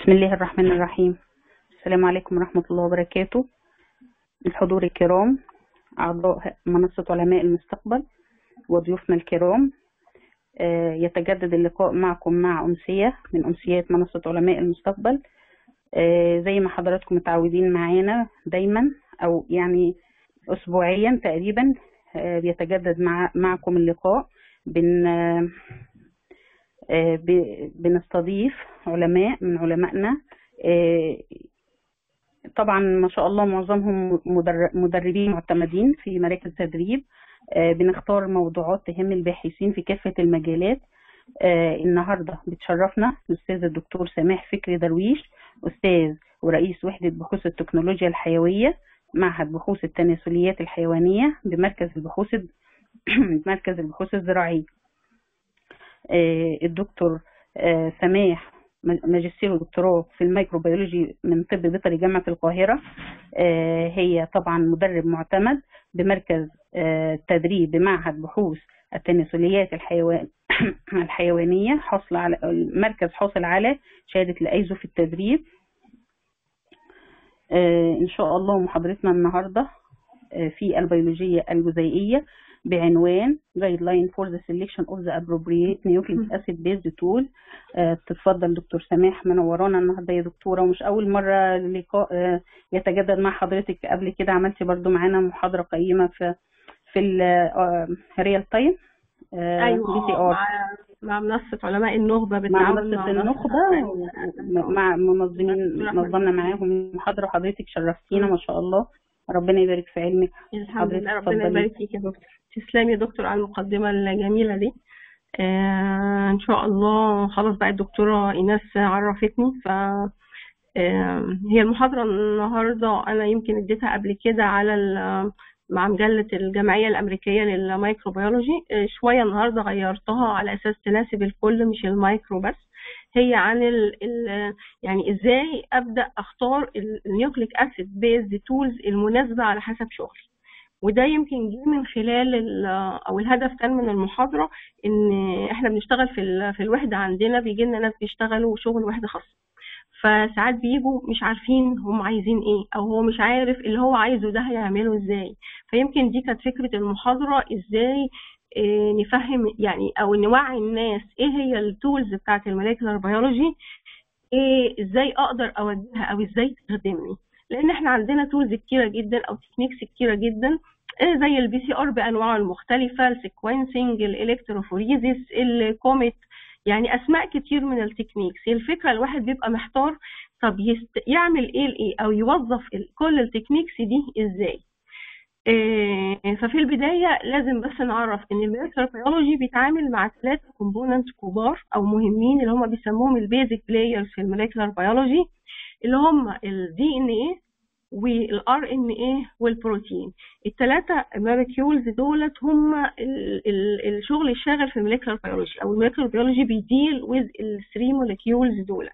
بسم الله الرحمن الرحيم السلام عليكم ورحمة الله وبركاته الحضور الكرام أعضاء منصة علماء المستقبل وضيوفنا الكرام آه، يتجدد اللقاء معكم مع أمسية من أمسيات منصة علماء المستقبل آه، زي ما حضراتكم متعودين معانا دايما أو يعني أسبوعيا تقريبا آه، بيتجدد مع معكم اللقاء بن آه، آه، ب- بنستضيف علماء من علمائنا آه، طبعا ما شاء الله معظمهم مدر- مدربين معتمدين في مراكز تدريب آه، بنختار موضوعات تهم الباحثين في كافة المجالات آه، النهارده بتشرفنا الأستاذ الدكتور سماح فكري درويش أستاذ ورئيس وحدة بحوث التكنولوجيا الحيوية معهد بحوث التناسليات الحيوانية بمركز البحوث مركز البحوث الزراعية آه، الدكتور آه، سماح م- ماجستير ودكتوراه في الميكروبيولوجي من طب بيطري جامعة القاهرة آه، هي طبعا مدرب معتمد بمركز آه، تدريب بمعهد بحوث التناسليات الحيوان الحيوانية حصل على المركز حاصل على شهادة الأيزو في التدريب آه، إن شاء الله محاضرتنا النهاردة آه، في البيولوجية الجزيئية بعنوان Guideline for the Selection of the Appropriate Nucleic Acid Based Tool آه، تتفضل دكتور سماح منورانا النهارده يا دكتورة ومش أول مرة لقاء آه، يتجدد مع حضرتك قبل كده عملتي برضو معانا محاضرة قيمة في في الريال تايم ايوه بي سي آه، ار مع مع منصه علماء النخبه مع بالتعاون منصة مع النخبة منصة- ومع منظمين دكتور أحمد. نظمنا معاهم محاضرة حضرتك شرفتينا ما شاء الله ربنا يبارك في علمك الحمد لله حضرتك ربنا اتفضلي. يبارك فيك يا دكتور تسلمي يا دكتور على المقدمه الجميله دي آه ان شاء الله خلاص بقى الدكتوره ايناس عرفتني ف آه، هي المحاضره النهارده انا يمكن اديتها قبل كده على ال- مع مجله الجمعيه الامريكيه للميكروبيولوجي آه، شويه النهارده غيرتها على اساس تناسب الكل مش المايكرو بس هي عن ال ال يعني ازاي ابدا اختار النيوكليك اسيد بيز تولز المناسبه على حسب شغلي وده يمكن جه من خلال ال- او الهدف كان من المحاضره ان احنا بنشتغل في ال- في الوحده عندنا بيجي لنا ناس بيشتغلوا شغل وحده خاصه فساعات بيجوا مش عارفين هم عايزين ايه او هو مش عارف اللي هو عايزه ده هيعمله ازاي فيمكن دي كانت فكره المحاضره ازاي إيه نفهم يعني او نوعي الناس ايه هي التولز بتاعت الموليكولار بيولوجي ايه ازاي اقدر اوجهها او ازاي تخدمني لان احنا عندنا تولز كتيره جدا او تكنيكس كتيره جدا إيه زي البي سي ار بانواعه المختلفه السيكونسنج الالكتروفوريزيس الكوميت يعني اسماء كتير من التكنيكس الفكره الواحد بيبقى محتار طب يست... يعمل ايه لايه او يوظف ال- كل التكنيكس دي ازاي إيه، ففي البداية لازم بس نعرف إن الموليكولار بيولوجي بيتعامل مع ثلاثة كومبوننت كبار أو مهمين اللي هم بيسموهم البيزك بلايرز في الموليكولار بيولوجي اللي هم الدي ان ايه والار ان ايه والبروتين الثلاثة موليكيولز دولت هم ال- ال- الشغل الشاغل في الموليكولار بيولوجي أو الموليكولار بيولوجي بيديل ويز الثري موليكيولز دولت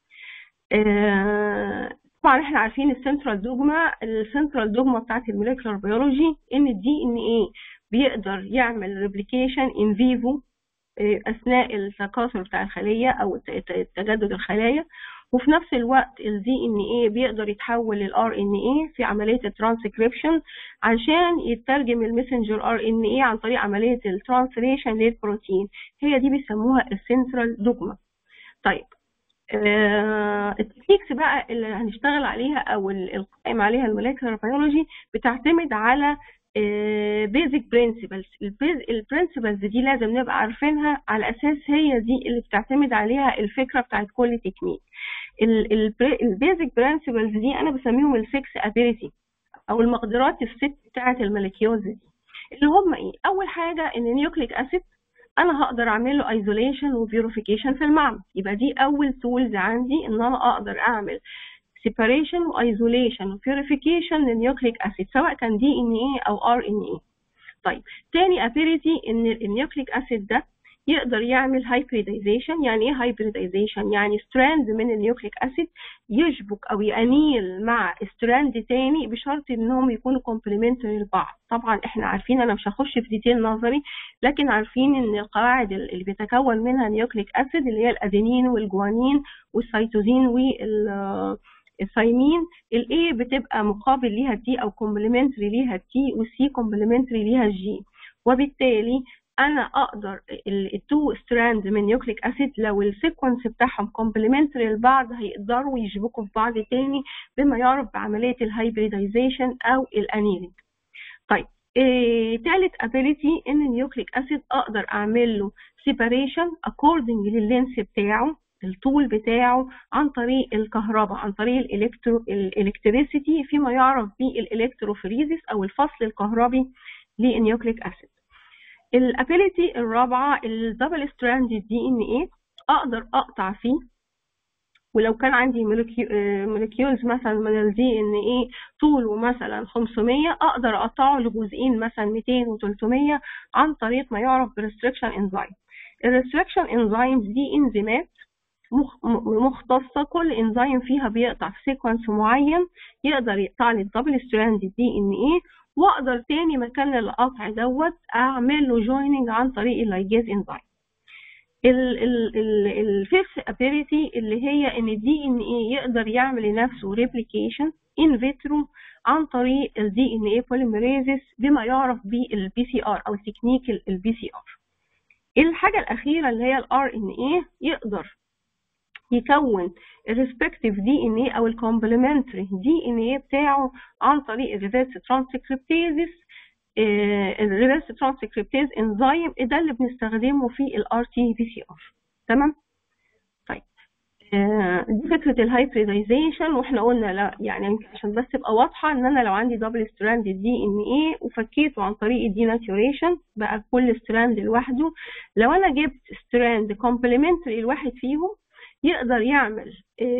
آه، طبعا احنا عارفين السنترال دوجما السنترال دوجما بتاعت الموليكولار بيولوجي ان الدي ان ايه بيقدر يعمل ريبليكيشن ان فيفو اثناء التكاثر بتاع الخليه او الت- الت- تجدد الخلايا وفي نفس الوقت الدي ان ايه بيقدر يتحول للار ان ايه في عمليه الترانسكريبشن عشان يترجم المسنجر ار ان ايه عن طريق عمليه الترانسليشن للبروتين هي دي بيسموها السنترال دوجما طيب آه، التكنيكس بقى اللي هنشتغل عليها او ال- القائم عليها الموليكولار بيولوجي بتعتمد على بيزك برنسبلز البرنسبلز دي لازم نبقى عارفينها على اساس هي دي اللي بتعتمد عليها الفكره بتاعت كل تكنيك البيزك برنسبلز دي انا بسميهم الفيكس ابيليتي او المقدرات الست بتاعت الموليكيولز دي اللي هم ايه اول حاجه ان النيوكليك اسيد انا هقدر اعمل له ايزوليشن وبيوريفيكيشن في المعمل يبقى دي اول تولز عندي ان انا اقدر اعمل separation وايزوليشن وبيوريفيكيشن للنيوكليك اسيد سواء كان دي ان ايه او ار ان ايه طيب تاني ابيليتي ان النيوكليك اسيد ده يقدر يعمل هايبريدايزيشن يعني ايه هايبريدايزيشن يعني ستراند من النيوكليك اسيد يشبك او ينيل مع ستراند تاني بشرط انهم يكونوا كومبلمنتري لبعض طبعا احنا عارفين انا مش هخش في ديتيل نظري لكن عارفين ان القواعد اللي بيتكون منها نيوكليك اسيد اللي هي الادينين والجوانين والسيتوزين وال الثايمين الاي بتبقى مقابل ليها تي او كومبلمنتري ليها تي والسي كومبلمنتري ليها جي وبالتالي انا اقدر التو ستراند من نيوكليك اسيد لو السيكونس بتاعهم كومبلمنتري لبعض هيقدروا يشبكوا في بعض تاني بما يعرف بعمليه الهايبريدايزيشن او الانيلينج طيب إيه تالت ابيليتي ان النيوكليك اسيد اقدر اعمل له سيباريشن اكوردنج لللينس بتاعه الطول بتاعه عن طريق الكهرباء عن طريق الالكترو الالكتريسيتي فيما يعرف بالالكتروفوريزيس او الفصل الكهربي للنيوكليك اسيد الابيليتي الرابعه الدبل ستراند دي ان ايه اقدر اقطع فيه ولو كان عندي مولكيولز مثلا من الدي ان ايه طوله مثلا 500 اقدر اقطعه لجزئين مثلا 200 و300 عن طريق ما يعرف بريستريكشن انزيم الريستريكشن انزيمز دي انزيمات مختصة كل انزيم فيها بيقطع في سيكونس معين يقدر يقطع لي الدبل ستراند دي ان ايه واقدر تاني مكان القطع دوت اعمل له جويننج عن طريق اللايجيز انزيم الفيفث ابيليتي اللي هي ان الدي ان ايه يقدر يعمل لنفسه ريبليكيشن ان فيترو عن طريق الدي ان ايه بوليميريزس بما يعرف بالبي سي ار او تكنيك البي سي ار الحاجه الاخيره اللي هي الار ان ايه يقدر يكون الريسبكتيف دي ان ايه او الكومبلمنتري دي ان ايه بتاعه عن طريق الريفيرس ترانسكريبتيزس الريفيرس ترانسكريبتيز انزيم ده اللي بنستخدمه في الار تي بي سي ار تمام طيب آه دي فكره الهايبريدايزيشن واحنا قلنا لا يعني عشان بس تبقى واضحه ان انا لو عندي دبل ستراند دي ان ايه وفكيته عن طريق الدي ناتيوريشن بقى كل ستراند لوحده لو انا جبت ستراند كومبلمنتري لواحد فيهم يقدر يعمل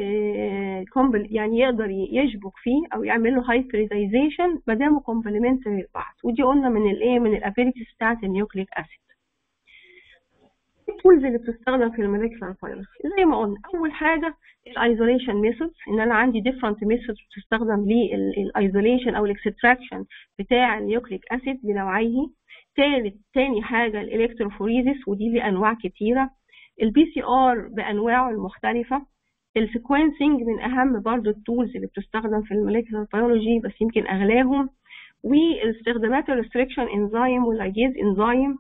يعني يقدر يشبك فيه او يعمل له هايبريدايزيشن ما دامه كومبلمنتري لبعض ودي قلنا من الايه من الابيليتيز بتاعت النيوكليك اسيد التولز اللي بتستخدم في الموليكولار بايولوجي زي ما قلنا اول حاجه الايزوليشن ميثودز ان انا عندي ديفرنت ميثودز بتستخدم للايزوليشن او الاكستراكشن بتاع النيوكليك اسيد بنوعيه ثالث تاني حاجه الالكتروفوريزيس ودي ليه انواع كتيره البي سي ار بانواعه المختلفه السيكونسنج من اهم برضو التولز اللي بتستخدم في الموليكولار بيولوجي بس يمكن اغلاهم واستخدامات الريستريكشن انزيم واللايجيز انزيم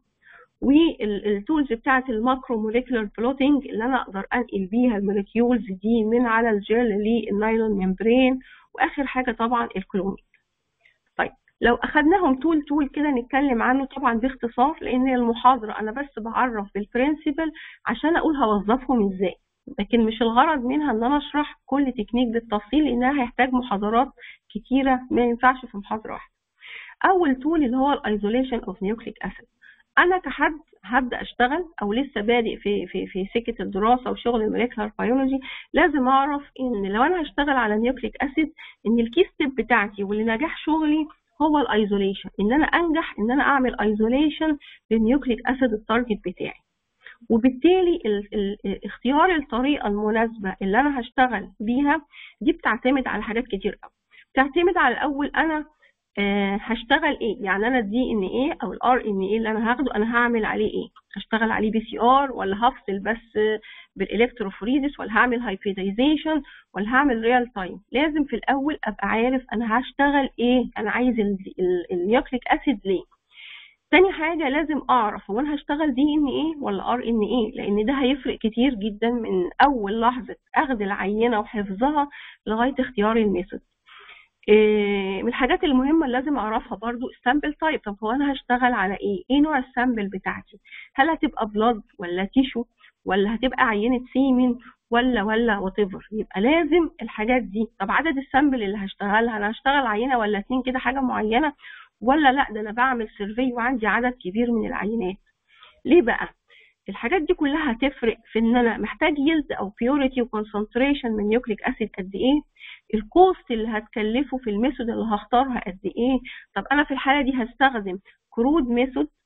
والتولز بتاعه الماكرو موليكولار بلوتنج اللي انا اقدر انقل بيها الموليكيولز دي من على الجل للنايلون ممبرين واخر حاجه طبعا الكلونينج طيب لو اخدناهم تول تول كده نتكلم عنه طبعا باختصار لان المحاضره انا بس بعرف بالبرنسبل عشان اقول هوظفهم ازاي لكن مش الغرض منها ان انا اشرح كل تكنيك بالتفصيل لانها هيحتاج محاضرات كتيره ما ينفعش في محاضره واحده اول تول اللي هو الايزوليشن اوف نيوكليك اسيد انا كحد هبدا اشتغل او لسه بادئ في في في سكه الدراسه وشغل الموليكولار بيولوجي لازم اعرف ان لو انا هشتغل على نيوكليك اسيد ان الكي ستيب بتاعتي واللي نجاح شغلي هو الايزوليشن ان انا انجح ان انا اعمل ايزوليشن للنيوكليك اسيد التارجت بتاعي وبالتالي ال ال اختيار الطريقه المناسبه اللي انا هشتغل بيها دي بتعتمد على حاجات كتير قوي بتعتمد على الاول انا آه هشتغل ايه يعني انا الدي ان ايه او الار ان ايه اللي انا هاخده انا هعمل عليه ايه هشتغل عليه بي سي ار ولا هفصل بس بالالكتروفوريزس ولا هعمل هايبريدايزيشن ولا هعمل ريال تايم لازم في الاول ابقى عارف انا هشتغل ايه انا عايز النيوكليك اسيد ليه تاني حاجه لازم اعرف هو انا هشتغل دي ان ايه ولا ار ان ايه لان ده هيفرق كتير جدا من اول لحظه اخذ العينه وحفظها لغايه اختيار الميثود إيه من الحاجات المهمه اللي لازم اعرفها برضو السامبل تايب طب هو انا هشتغل على ايه ايه نوع السامبل بتاعتي هل هتبقى بلاد ولا تيشو ولا هتبقى عينه سيمن ولا ولا وات يبقى لازم الحاجات دي طب عدد السامبل اللي هشتغلها انا هشتغل عينه ولا اتنين كده حاجه معينه ولا لا ده انا بعمل سيرفي وعندي عدد كبير من العينات ليه بقى الحاجات دي كلها هتفرق في ان انا محتاج يلد او بيوريتي وكونسنتريشن من نيوكليك اسيد قد ايه الكوست اللي هتكلفه في الميثود اللي هختارها قد ايه طب انا في الحاله دي هستخدم كرود ميثود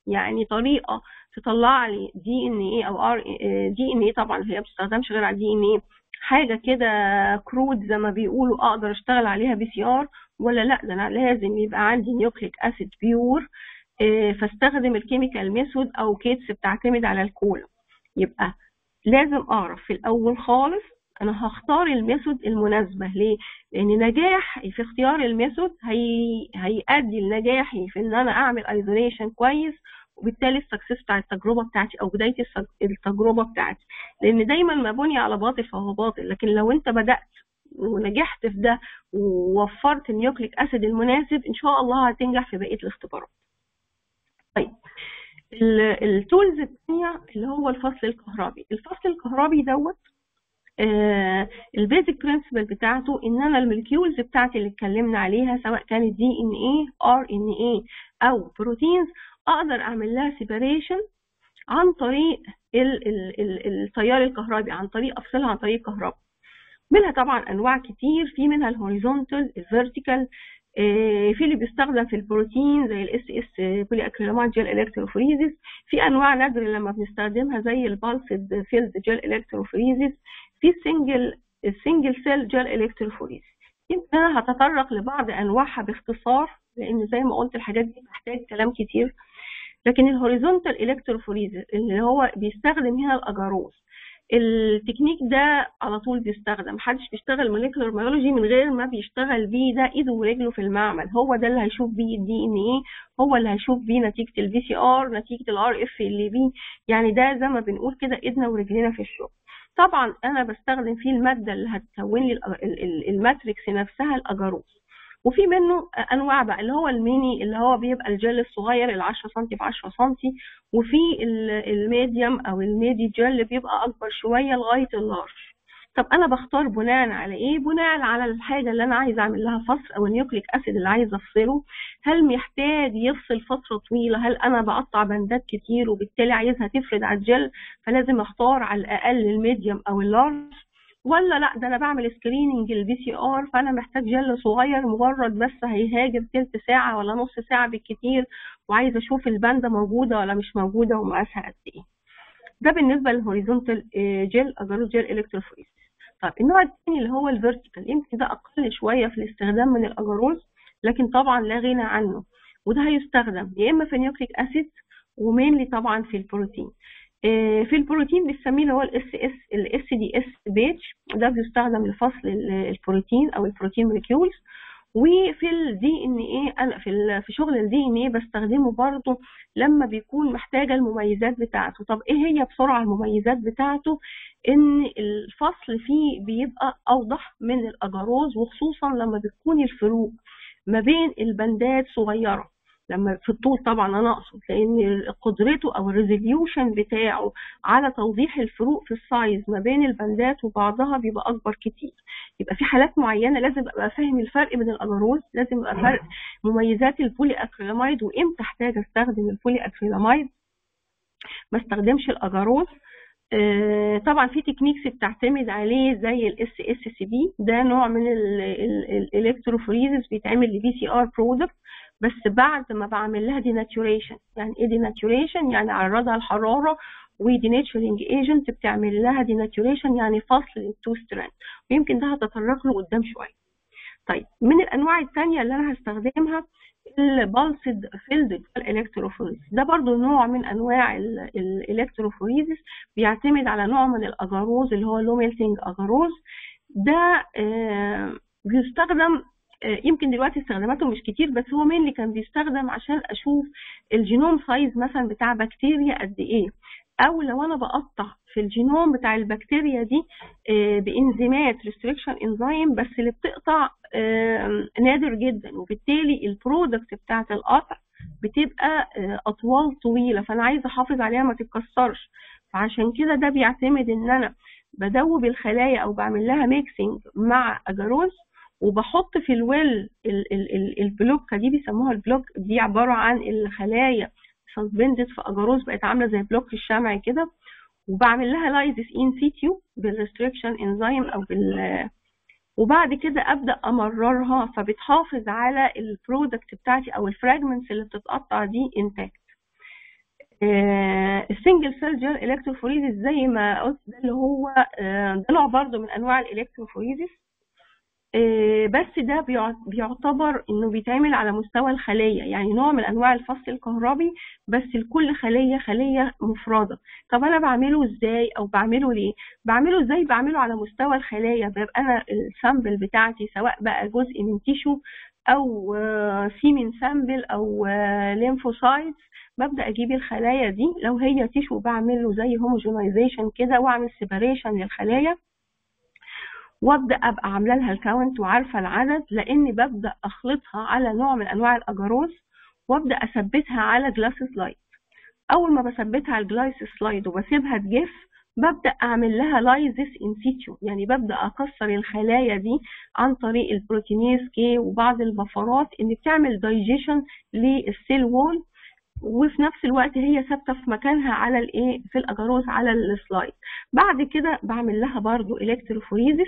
يعني طريقه تطلع لي دي ان ايه او ار دي ان ايه طبعا هي ما بتستخدمش غير على دي ان ايه حاجه كده كرود زي ما بيقولوا اقدر اشتغل عليها بي سي ار ولا لا ده انا لازم يبقى عندي نيوكليك اسيد بيور فاستخدم الكيميكال ميثود او كيتس بتعتمد على الكولا يبقى لازم اعرف في الاول خالص انا هختار الميثود المناسبه ليه لان نجاحي في اختيار الميثود هي... هيؤدي لنجاحي في ان انا اعمل ايزوليشن كويس وبالتالي السكسس بتاع التجربه بتاعتي او بدايه التجربه بتاعتي لان دايما ما بني على باطل فهو باطل لكن لو انت بدات ونجحت في ده ووفرت النيوكليك اسيد المناسب ان شاء الله هتنجح في بقيه الاختبارات طيب التولز الثانيه اللي هو الفصل الكهربي الفصل الكهربي دوت آه البيزك برنسبل بتاعته ان انا المولكيولز بتاعتي اللي اتكلمنا عليها سواء كانت دي ان ايه ار ان ايه او بروتينز اقدر اعمل لها سيبريشن عن طريق ال ال ال التيار الكهربي عن طريق افصلها عن طريق الكهرباء منها طبعا انواع كتير في منها الهوريزونتال الفيرتيكال في اللي بيستخدم في البروتين زي الاس اس بولي اكريلاميد جيل الكتروفوريزيس في انواع نادره لما بنستخدمها زي البالسد فيلد جيل الكتروفوريزيس في السنجل السنجل سيل جيل الكتروفوريزيس يمكن انا هتطرق لبعض انواعها باختصار لان زي ما قلت الحاجات دي محتاج كلام كتير لكن الهوريزونتال الكتروفوريزيس اللي هو بيستخدم هنا الاجاروز التكنيك ده على طول بيستخدم محدش بيشتغل موليكولر بيولوجي من غير ما بيشتغل بيه ده ايده ورجله في المعمل هو ده اللي هيشوف بيه الدي ان ايه هو اللي هيشوف بيه نتيجه البي سي ار نتيجه الار اف اللي بيه يعني ده زي ما بنقول كده ايدنا ورجلنا في الشغل طبعا انا بستخدم فيه الماده اللي هتكون لي الماتريكس نفسها الاجاروز وفي منه انواع بقى اللي هو الميني اللي هو بيبقى الجل الصغير ال 10 سم في 10 سم وفي الميديوم او الميدي جل اللي بيبقى اكبر شويه لغايه اللارج طب انا بختار بناء على ايه بناء على الحاجه اللي انا عايزه اعمل لها فصل او النيوكليك اسيد اللي عايزه افصله هل محتاج يفصل فتره طويله هل انا بقطع بندات كتير وبالتالي عايزها تفرد على الجل فلازم اختار على الاقل الميديوم او اللارج ولا لا ده انا بعمل سكريننج البي سي ار فانا محتاج جل صغير مجرد بس هيهاجم تلت ساعه ولا نص ساعه بالكتير وعايزه اشوف الباندا موجوده ولا مش موجوده ومقاسها قد ايه ده بالنسبه للهوريزونتال جيل اجاروز جيل الكتروفوريس طيب النوع الثاني اللي هو الفيرتيكال يمكن ده اقل شويه في الاستخدام من الاجاروز لكن طبعا لا غنى عنه وده هيستخدم يا اما في النيوكليك اسيد ومينلي طبعا في البروتين في البروتين بنسميه اللي هو الاس اس الاس دي اس بيج ده بيستخدم لفصل البروتين او البروتين موليكيولز وفي الدي ان ايه انا في في شغل الدي ان ايه بستخدمه برضه لما بيكون محتاجه المميزات بتاعته طب ايه هي بسرعه المميزات بتاعته ان الفصل فيه بيبقى اوضح من الاجاروز وخصوصا لما بتكون الفروق ما بين البندات صغيره لما في الطول طبعا انا اقصد لان قدرته او الريزوليوشن بتاعه على توضيح الفروق في السايز ما بين البندات وبعضها بيبقى اكبر كتير يبقى في حالات معينه لازم ابقى فاهم الفرق بين الاجاروز لازم ابقى فرق مميزات البولي اكريلاميد وامتى احتاج استخدم البولي اكريلاميد ما استخدمش الاجاروز آه طبعا في تكنيكس بتعتمد عليه زي الاس اس سي بي ده نوع من الالكتروفوريزس بيتعمل لبي سي ار برودكت بس بعد ما بعمل لها ديناتوريشن يعني ايه ديناتوريشن يعني عرضها الحراره وديناتورينج ايجنت بتعمل لها ديناتوريشن يعني فصل التو ستراند ويمكن ده هتطرق له قدام شويه طيب من الانواع الثانيه اللي انا هستخدمها البالسد فيلد الالكتروفوريز ده برضو نوع من انواع الالكتروفوريزس بيعتمد على نوع من الاجاروز اللي هو لو ميلتنج اجاروز ده آه بيستخدم يمكن دلوقتي استخداماته مش كتير بس هو مين اللي كان بيستخدم عشان اشوف الجينوم سايز مثلا بتاع بكتيريا قد ايه او لو انا بقطع في الجينوم بتاع البكتيريا دي بانزيمات ريستريكشن انزيم بس اللي بتقطع نادر جدا وبالتالي البرودكت بتاعت القطع بتبقى اطوال طويله فانا عايزه احافظ عليها ما تتكسرش فعشان كده ده بيعتمد ان انا بدوب الخلايا او بعمل لها ميكسنج مع اجاروز وبحط في الويل البلوكه دي بيسموها البلوك دي عباره عن الخلايا سسبندد في اجاروز بقت عامله زي بلوك الشمع كده وبعمل لها لايزس ان سيتيو بالريستريكشن انزيم او بال وبعد كده ابدا امررها فبتحافظ على البرودكت بتاعتي او الفراجمنتس اللي بتتقطع دي انتاكت السنجل سيل جيل الكتروفوريزيس زي ما قلت ده اللي هو آه، ده نوع برضه من انواع الالكتروفوريزيس آه، بس ده بيع- بيعتبر انه بيتعمل على مستوى الخليه يعني نوع من انواع الفصل الكهربي بس لكل خليه خليه مفرده طب انا بعمله ازاي او بعمله ليه بعمله ازاي بعمله على مستوى الخلايا بيبقى انا السامبل بتاعتي سواء بقى جزء من تيشو او سيمين سامبل او ليمفوسايتس ببدا اجيب الخلايا دي لو هي تيشو بعمل له زي هوموجينايزيشن كده واعمل سيباريشن للخلايا وابدا ابقى عامله لها الكاونت وعارفه العدد لاني ببدا اخلطها على نوع من انواع الاجاروز وابدا اثبتها على جلاس سلايد اول ما بثبتها على الجلاس سلايد وبسيبها تجف ببدا اعمل لها لايزس ان سيتيو يعني ببدا اكسر الخلايا دي عن طريق البروتينيز كي وبعض البفرات اللي بتعمل دايجيشن للسيل وول وفي نفس الوقت هي ثابته في مكانها على الايه في الاجاروز على السلايد بعد كده بعمل لها برضو الكتروفوريزس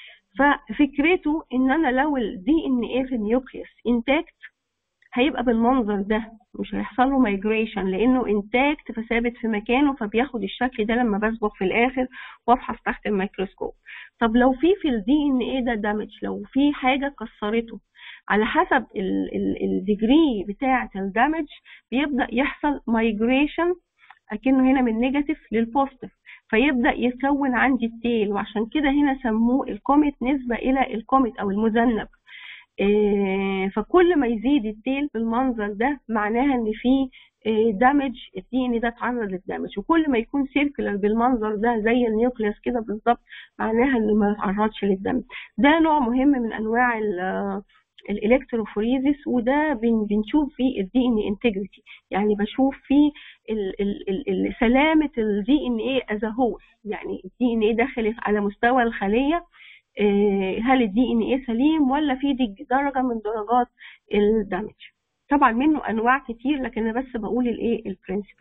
ففكرته ان انا لو الدي ان ايه في النيوكليوس انتاكت هيبقى بالمنظر ده مش هيحصل له مايجريشن لانه انتاكت فثابت في مكانه فبياخد الشكل ده لما بصبغ في الاخر وافحص تحت الميكروسكوب طب لو في في الدي ان ايه ده دامج لو في حاجه كسرته على حسب الديجري بتاعه الدامج بيبدا يحصل مايجريشن اكنه هنا من نيجاتيف للبوزيتيف فيبدا يكون عندي التيل وعشان كده هنا سموه الكوميت نسبه الى الكوميت او المذنب إيه، فكل ما يزيد التيل بالمنظر ده معناها ان في دامج الدي ان ده اتعرض للدامج وكل ما يكون سيركلر بالمنظر ده زي النيوكليوس كده بالظبط معناها انه ما اتعرضش للدامج ده نوع مهم من انواع ال- الالكتروفوريزيس وده بن- بنشوف فيه الدي ان انتجريتي يعني بشوف فيه ال- ال- ال- ال- سلامه الدي ان ايه از هول يعني الدي ان ايه داخل على مستوى الخليه آه، هل الدي ان ايه سليم ولا في دي درجه من درجات الدمج طبعا منه انواع كتير لكن انا بس بقول الايه البرنسبل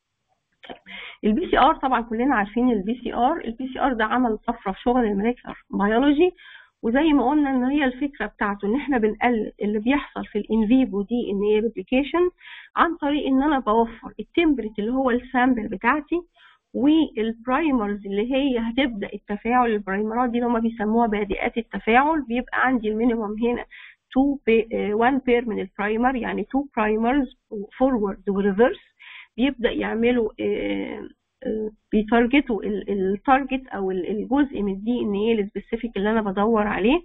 البي سي ار طبعا كلنا عارفين البي سي ار البي سي ار ده عمل طفره في شغل الموليكولر بيولوجي وزي ما قلنا ان هي الفكره بتاعته ان احنا بنقلل اللي بيحصل في الان فيفو دي ان ايه ريبليكيشن عن طريق ان انا بوفر التمبريت اللي هو السامبل بتاعتي والبرايمرز اللي هي هتبدا التفاعل البرايمرات دي اللي هم بيسموها بادئات التفاعل بيبقى عندي المينيمم هنا 2 1 بير من البرايمر يعني 2 برايمرز فورورد وريفرس بيبدا يعملوا آه، آه، بيتارجتوا التارجت او ال- الجزء من الدي ان ايه السبيسيفيك اللي انا بدور عليه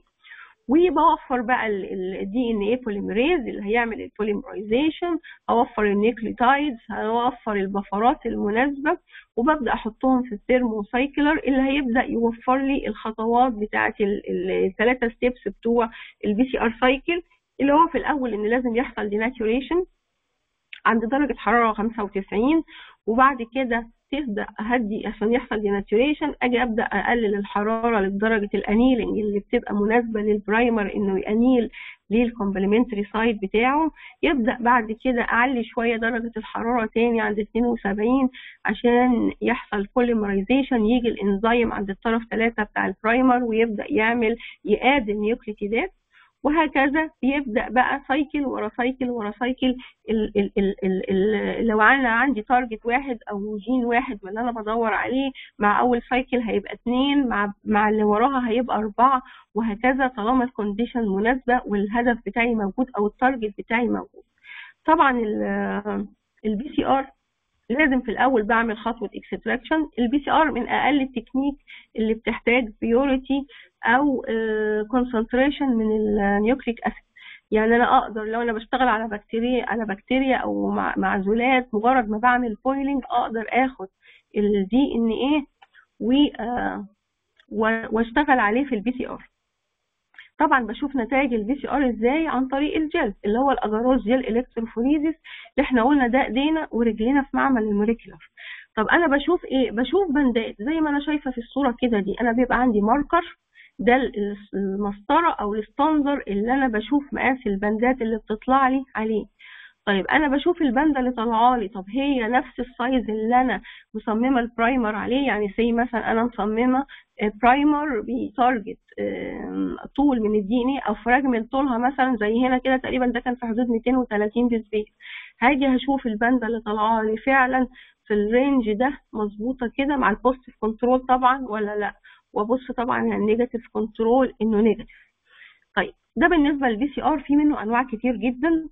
وبوفر بقى الدي ان ايه بوليمريز اللي هيعمل البوليمرايزيشن اوفر النيوكليوتايدز اوفر البفرات المناسبه وببدا احطهم في الثيرموسايكلر اللي هيبدا يوفر لي الخطوات بتاعه الثلاثه ستيبس بتوع البي سي ار سايكل اللي هو في الاول ان لازم يحصل ديناتوريشن عند درجة حرارة 95 وبعد كده تبدأ أهدي عشان يحصل ديناتوريشن أجي أبدأ أقلل الحرارة لدرجة الأنيلنج اللي بتبقى مناسبة للبرايمر إنه يأنيل للكومبلمنتري سايد بتاعه يبدأ بعد كده أعلي شوية درجة الحرارة تاني عند 72 عشان يحصل بوليمرايزيشن يجي الإنزيم عند الطرف 3 بتاع البرايمر ويبدأ يعمل يقاد النيوكليتيدات وهكذا بيبدا بقى سايكل ورا سايكل ورا سايكل ال ال ال ال ال لو انا عندي تارجت واحد او جين واحد من اللي انا بدور عليه مع اول سايكل هيبقى اتنين مع مع اللي وراها هيبقى اربعه وهكذا طالما الكونديشن مناسبه والهدف بتاعي موجود او التارجت بتاعي موجود طبعا البي سي ار لازم في الاول بعمل خطوه اكستراكشن البي سي ار من اقل التكنيك اللي بتحتاج بيوريتي او كونسنتريشن من النيوكليك اسيد يعني انا اقدر لو انا بشتغل على بكتيريا على بكتيريا او مع- معزولات مجرد ما بعمل بويلنج اقدر اخد الدي ان ايه واشتغل عليه في البي سي ار طبعا بشوف نتائج البي سي ار ازاي عن طريق الجل اللي هو الاجاروز جل الكتروفوريزيس اللي احنا قلنا ده ايدينا ورجلينا في معمل الموليكولر طب انا بشوف ايه بشوف بندات زي ما انا شايفه في الصوره كده دي انا بيبقى عندي ماركر ده ال- المسطره او الستاندر اللي انا بشوف مقاس البندات اللي بتطلع لي عليه طيب انا بشوف الباندا اللي طالعه لي طب هي نفس السايز اللي انا مصممه البرايمر عليه يعني سي مثلا انا مصممه برايمر بتارجت آم، طول من الدي ان او فراجمنت طولها مثلا زي هنا كده تقريبا ده كان في حدود 230 بسبيس هاجي هشوف الباندا اللي طالعه لي فعلا في الرينج ده مظبوطه كده مع البوزيتيف كنترول طبعا ولا لا وابص طبعا على النيجاتيف كنترول انه نيجاتيف طيب ده بالنسبه للبي سي ار في منه انواع كتير جدا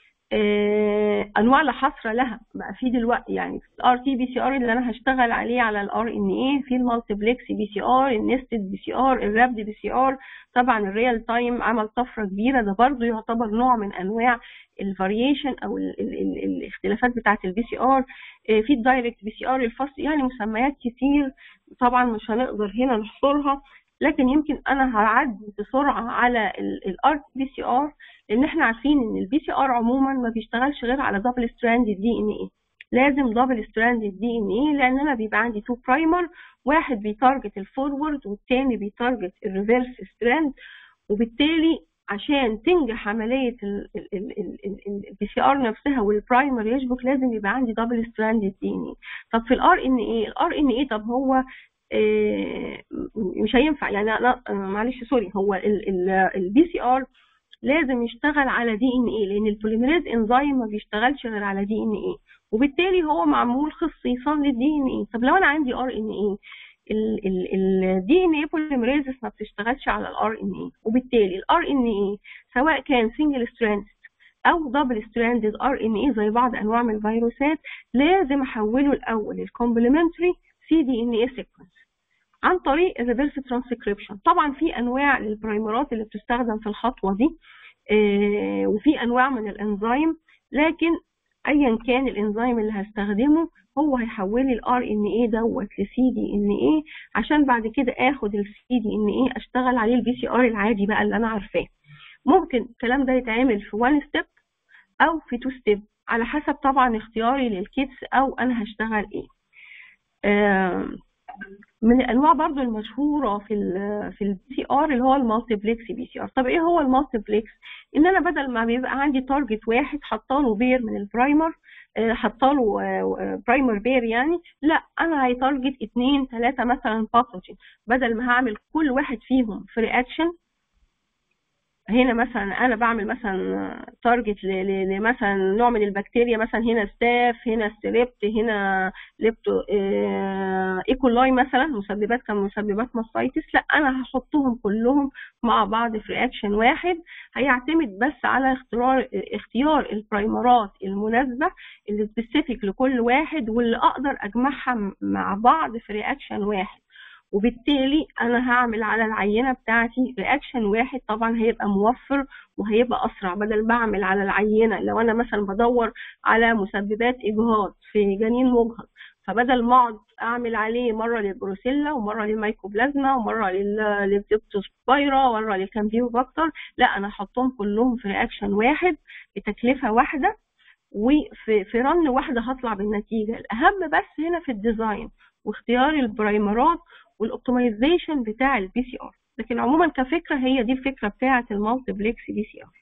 آه، انواع لا حصر لها بقى في دلوقتي يعني الار تي بي سي ار اللي انا هشتغل عليه على الار ان اي في المالتيبلكس بي سي ار النستد بي سي ار الرابد بي سي ار طبعا الريال تايم عمل طفره كبيره ده برضو يعتبر نوع من انواع الفاريشن او ال ال ال الاختلافات بتاعه البي سي ار في الدايركت بي سي ار الفاست يعني مسميات كتير طبعا مش هنقدر هنا نحصرها لكن يمكن انا هعدي بسرعه على الار بي سي ار لان احنا عارفين ان البي سي ار عموما ما بيشتغلش غير على دبل ستراند دي ان ايه لازم دبل ستراند دي ان ايه لان انا بيبقى عندي تو برايمر واحد بيتارجت الفورورد والتاني بيتارجت الريفرس ستراند وبالتالي عشان تنجح عمليه البي سي ار نفسها والبرايمر يشبك لازم يبقى عندي دبل ستراند دي ان ايه طب في الار ان ايه الار ان ايه طب هو إيه مش هينفع يعني انا معلش سوري هو البي سي ار لازم يشتغل على دي ان ايه لان البوليميريز انزيم ما بيشتغلش غير على دي ان ايه وبالتالي هو معمول خصيصا للدي ان ايه طب لو انا عندي ار ان ايه الدي ان ايه بوليميريز ما بتشتغلش على الار ان ايه وبالتالي الار ان ايه سواء كان سنجل ستراند او دبل ستراندد ار ان ايه زي بعض انواع من الفيروسات لازم احوله الاول الكومبلمنتري سي دي ان ايه سيكونس عن طريق الريفرس ترانسكريبشن طبعا في انواع للبرايمرات اللي بتستخدم في الخطوه دي آه وفي انواع من الانزيم لكن ايا كان الانزيم اللي هستخدمه هو هيحول لي الار ان ايه دوت لسي دي ان ايه عشان بعد كده اخد السي دي ان ايه اشتغل عليه البي سي ار العادي بقى اللي انا عارفاه ممكن الكلام ده يتعمل في 1 ستيب او في 2 ستيب على حسب طبعا اختياري للكيتس او انا هشتغل ايه آه من الانواع برضو المشهوره في ال في البي سي ار اللي هو المالتيبلكس بي سي ار طب ايه هو المالتيبلكس ان انا بدل ما بيبقى عندي تارجت واحد حاطه بير من البرايمر حاطه له برايمر بير يعني لا انا هيتارجت اثنين ثلاثه مثلا باثوجين بدل ما هعمل كل واحد فيهم في رياكشن هنا مثلا انا بعمل مثلا تارجت لمثلا نوع من البكتيريا مثلا هنا ستاف هنا ستريبت هنا ليبتو ايكولاي مثلا مسببات كمسببات ماستايتس لا انا هحطهم كلهم مع بعض في رياكشن واحد هيعتمد بس على اختيار اختيار البرايمرات المناسبه اللي سبيسيفيك لكل واحد واللي اقدر اجمعها مع بعض في رياكشن واحد وبالتالي انا هعمل على العينه بتاعتي رياكشن واحد طبعا هيبقى موفر وهيبقى اسرع بدل ما اعمل على العينه لو انا مثلا بدور على مسببات اجهاض في جنين مجهض فبدل ما اقعد اعمل عليه مره للبروسيلا ومره للميكوبلازما ومره للبيبتوسبايرا ومره للكامبيوباكتر لا انا احطهم كلهم في رياكشن واحد بتكلفه واحده وفي في رن واحده هطلع بالنتيجه الاهم بس هنا في الديزاين واختيار البرايمرات والاوبتمايزيشن بتاع البي سي ار لكن عموما كفكره هي دي الفكره بتاعه المالتيبلكس بي سي ار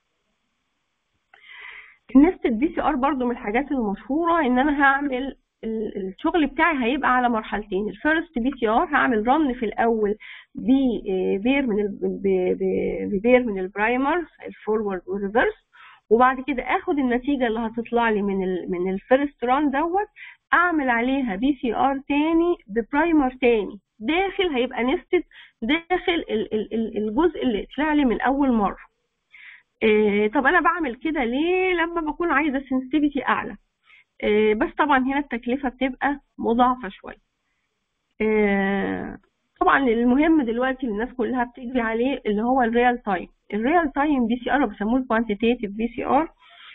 النستد بي سي ار برضو من الحاجات المشهوره ان انا هعمل الشغل بتاعي هيبقى على مرحلتين الفيرست بي سي ار هعمل رن في الاول ببير من ببير من البرايمر الفورورد والريفرس وبعد كده اخد النتيجه اللي هتطلع لي من ال من الفيرست ران دوت اعمل عليها بي سي ار تاني ببرايمر تاني داخل هيبقى نستد داخل ال ال الجزء اللي طلع لي من اول مره إيه طب انا بعمل كده ليه لما بكون عايزه سنسيتيفيتي اعلى إيه بس طبعا هنا التكلفه بتبقى مضاعفه شويه إيه طبعا المهم دلوقتي الناس كلها بتجري عليه اللي هو الريال تايم الريال تايم بي سي ار بيسموه الكوانتيتيف بي سي ار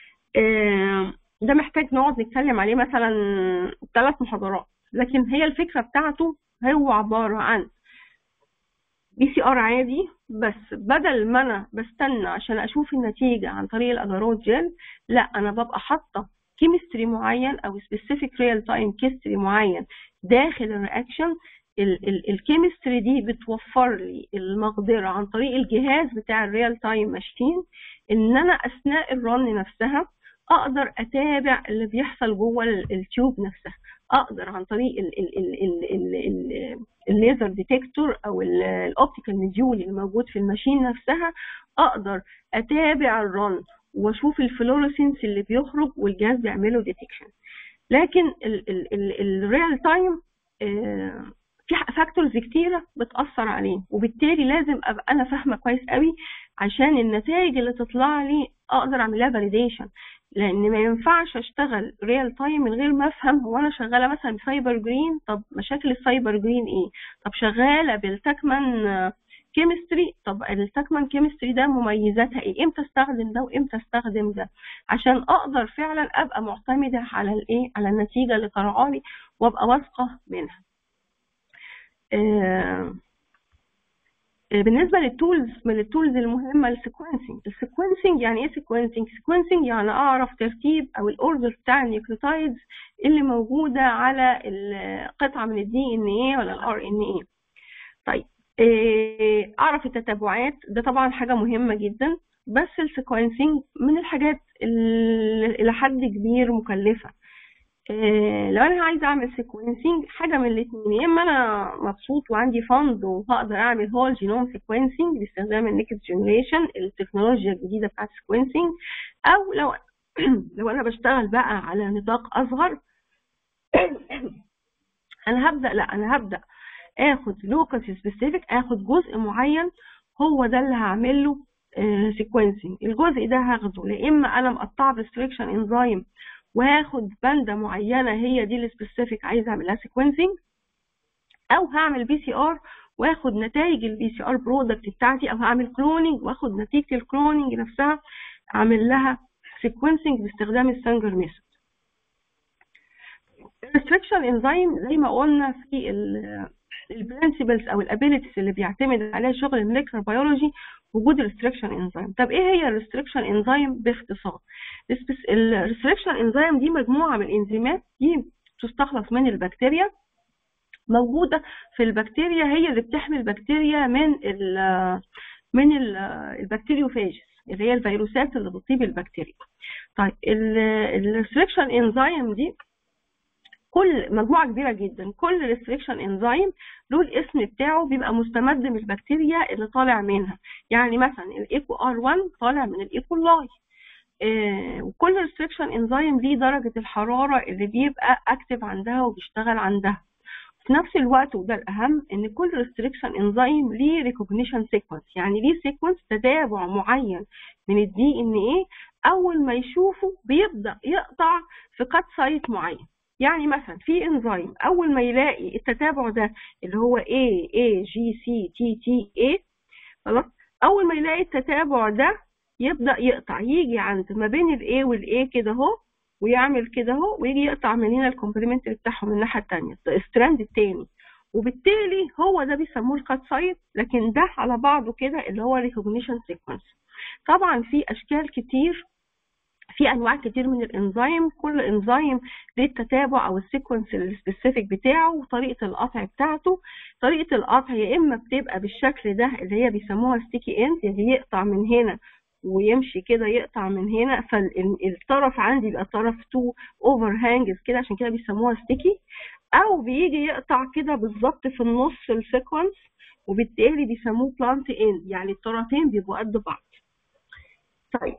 ده محتاج نقعد نتكلم عليه مثلا ثلاث محاضرات لكن هي الفكره بتاعته هو عباره عن بي سي ار عادي بس بدل ما انا بستنى عشان اشوف النتيجه عن طريق الاجارات جل لا انا ببقى حاطه كيمستري معين او سبيسيفيك ريال تايم كيمستري معين داخل الرياكشن الكيمستري دي بتوفر لي المقدره عن طريق الجهاز بتاع الريال تايم ماشين ان انا اثناء الرن نفسها اقدر اتابع اللي بيحصل جوه التيوب نفسها اقدر عن طريق الليزر ديتكتور او الاوبتيكال مديول اللي موجود في الماشين نفسها اقدر اتابع الرن واشوف الفلوريسنس اللي بيخرج والجهاز بيعمله ديتكشن لكن الريال تايم في فاكتورز كتيره بتاثر عليه وبالتالي لازم ابقى انا فاهمه كويس قوي عشان النتائج اللي تطلع لي اقدر اعمل لها فاليديشن لان ما ينفعش اشتغل ريال تايم من غير ما افهم هو انا شغاله مثلا بسايبر جرين طب مشاكل السايبر جرين ايه طب شغاله بالتكمان كيمستري طب التكمان كيمستري ده مميزاتها ايه امتى استخدم ده وامتى استخدم ده عشان اقدر فعلا ابقى معتمده على الايه على النتيجه اللي طالعه لي وابقى واثقه منها آه بالنسبه للتولز من التولز المهمه السيكونسنج السيكونسنج يعني ايه سيكونسنج سيكونسنج يعني اعرف ترتيب او الاوردر بتاع النيوكليوتايدز اللي موجوده على القطعه من الدي ان ايه ولا الار ان ايه طيب اعرف التتابعات ده طبعا حاجه مهمه جدا بس السيكونسنج من الحاجات اللي الى حد كبير مكلفه لو انا عايزه اعمل سيكونسنج حاجه من الاثنين يا اما انا مبسوط وعندي فند وهقدر اعمل هول جينوم سيكونسنج باستخدام النكست جنريشن التكنولوجيا الجديده بتاعت السيكونسنج او لو لو انا بشتغل بقى على نطاق اصغر انا هبدا لا انا هبدا اخد لوكس سبيسيفيك اخد جزء معين هو ده اللي هعمل له سيكونسنج الجزء ده هاخده لا اما انا مقطعه بريستريكشن انزيم وهاخد باندا معينه هي دي السبيسيفيك عايزه اعمل لها سيكونسنج او هعمل بي سي ار واخد نتائج البي سي ار برودكت بتاعتي او هعمل كلوننج واخد نتيجه الكلوننج نفسها اعمل لها سيكونسنج باستخدام السانجر ميثود الريستريكشن انزيم زي ما قلنا في البرنسبلز او الابيليتيز اللي بيعتمد عليها شغل الموليكولر بيولوجي وجود الريستريكشن انزيم طب ايه هي الريستريكشن انزيم باختصار الريستريكشن انزيم دي مجموعه من الانزيمات دي تستخلص من البكتيريا موجوده في البكتيريا هي اللي بتحمي البكتيريا من ال من البكتيريوفاجز اللي هي الفيروسات اللي بتصيب البكتيريا طيب الريستريكشن انزيم دي كل مجموعه كبيره جدا كل ريستريكشن انزيم له الاسم بتاعه بيبقى مستمد من البكتيريا اللي طالع منها يعني مثلا الايكو ار 1 طالع من الايكولاي آه وكل ريستريكشن انزيم ليه درجه الحراره اللي بيبقى اكتف عندها وبيشتغل عندها في نفس الوقت وده الاهم ان كل ريستريكشن انزيم ليه ريكوجنيشن سيكونس يعني ليه سيكونس تتابع معين من الدي ان ايه اول ما يشوفه بيبدا يقطع في كات سايت معين يعني مثلا في انزيم اول ما يلاقي التتابع ده اللي هو A A G C T T A خلاص اول ما يلاقي التتابع ده يبدا يقطع يجي عند ما بين الاي والاي كده اهو ويعمل كده اهو ويجي يقطع من هنا الكومبلمنتري بتاعهم من الناحيه الثانيه الستراند الثاني وبالتالي هو ده بيسموه الكات سايت لكن ده على بعضه كده اللي هو ريكوجنيشن سيكونس طبعا في اشكال كتير في انواع كتير من الانزيم كل انزيم ليه التتابع او السيكونس السبيسيفيك بتاعه وطريقه القطع بتاعته طريقه القطع يا اما بتبقى بالشكل ده اللي هي بيسموها ستيكي اند يعني يقطع من هنا ويمشي كده يقطع من هنا فالطرف عندي يبقى طرف تو اوفر هانجز كده عشان كده بيسموها ستيكي او بيجي يقطع كده بالظبط في النص السيكونس وبالتالي بيسموه بلانت اند يعني الطرفين بيبقوا قد بعض طيب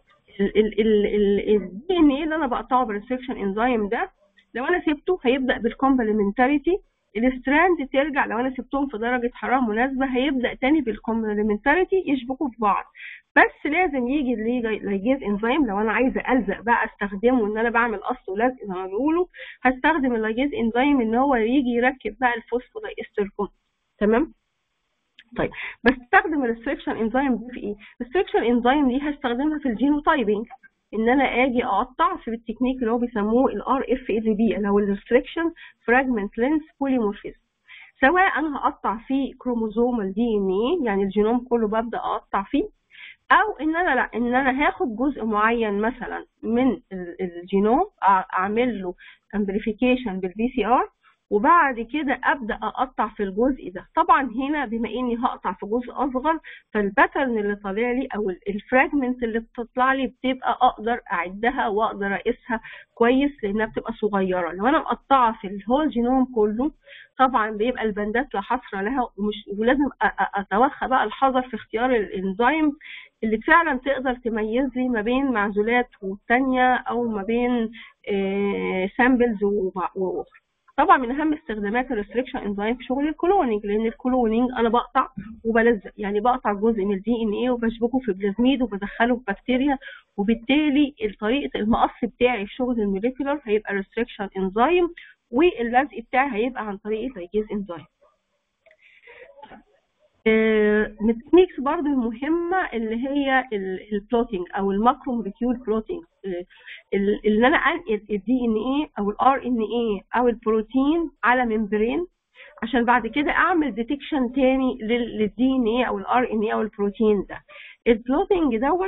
الدي ان ايه اللي انا بقطعه بالريستريكشن انزيم ده لو انا سبته هيبدا بالكومبلمنتاريتي الستراند ترجع لو انا سبتهم في درجه حراره مناسبه هيبدا تاني بالكومبلمنتاريتي يشبكوا في بعض بس لازم يجي الليجيز انزيم لو انا عايزه الزق بقى استخدمه ان انا بعمل قص ولزق زي ما بيقولوا هستخدم الليجيز انزيم ان هو يجي يركب بقى الفوسفودايستر تمام طيب بستخدم الريستريكشن انزيم دي في ايه؟ الريستريكشن انزيم دي هستخدمها في الجينوتايبنج ان انا اجي اقطع في التكنيك اللي هو بيسموه الار اف ال بي اللي هو الريستريكشن فراجمنت لينس بوليمورفيزم سواء انا هقطع في كروموزوم دي ان ايه يعني الجينوم كله ببدا اقطع فيه او ان انا لا ان انا هاخد جزء معين مثلا من الجينوم اعمل له امبليفيكيشن بالبي سي ار وبعد كده ابدا اقطع في الجزء ده طبعا هنا بما اني هقطع في جزء اصغر فالباترن اللي طالع لي او الفراجمنت اللي بتطلع لي بتبقى اقدر اعدها واقدر اقيسها كويس لانها بتبقى صغيره لو انا مقطعه في الهول جينوم كله طبعا بيبقى البندات لا حصر لها ومش ولازم اتوخى بقى الحذر في اختيار الانزيم اللي فعلا تقدر تميز لي ما بين معزولات والتانية او ما بين سامبلز واخرى طبعا من اهم استخدامات الريستريكشن انزيم في شغل الكلونينج لان الكلونينج انا بقطع وبلزق يعني بقطع جزء من الدي ان ايه وبشبكه في بلازميد وبدخله في بكتيريا وبالتالي طريقه المقص بتاعي في شغل الموليكولر هيبقى ريستريكشن انزيم واللزق بتاعي هيبقى عن طريق اللايجيز انزيم من التكنيكس برضه المهمه اللي هي البلوتنج او الماكرو موليكيول بلوتنج اللي انا انقل الدي ان ايه او الار ان ايه او البروتين على ممبرين عشان بعد كده اعمل ديتكشن تاني للدي ان ايه او الار ان ايه او البروتين ده البلوتنج دوت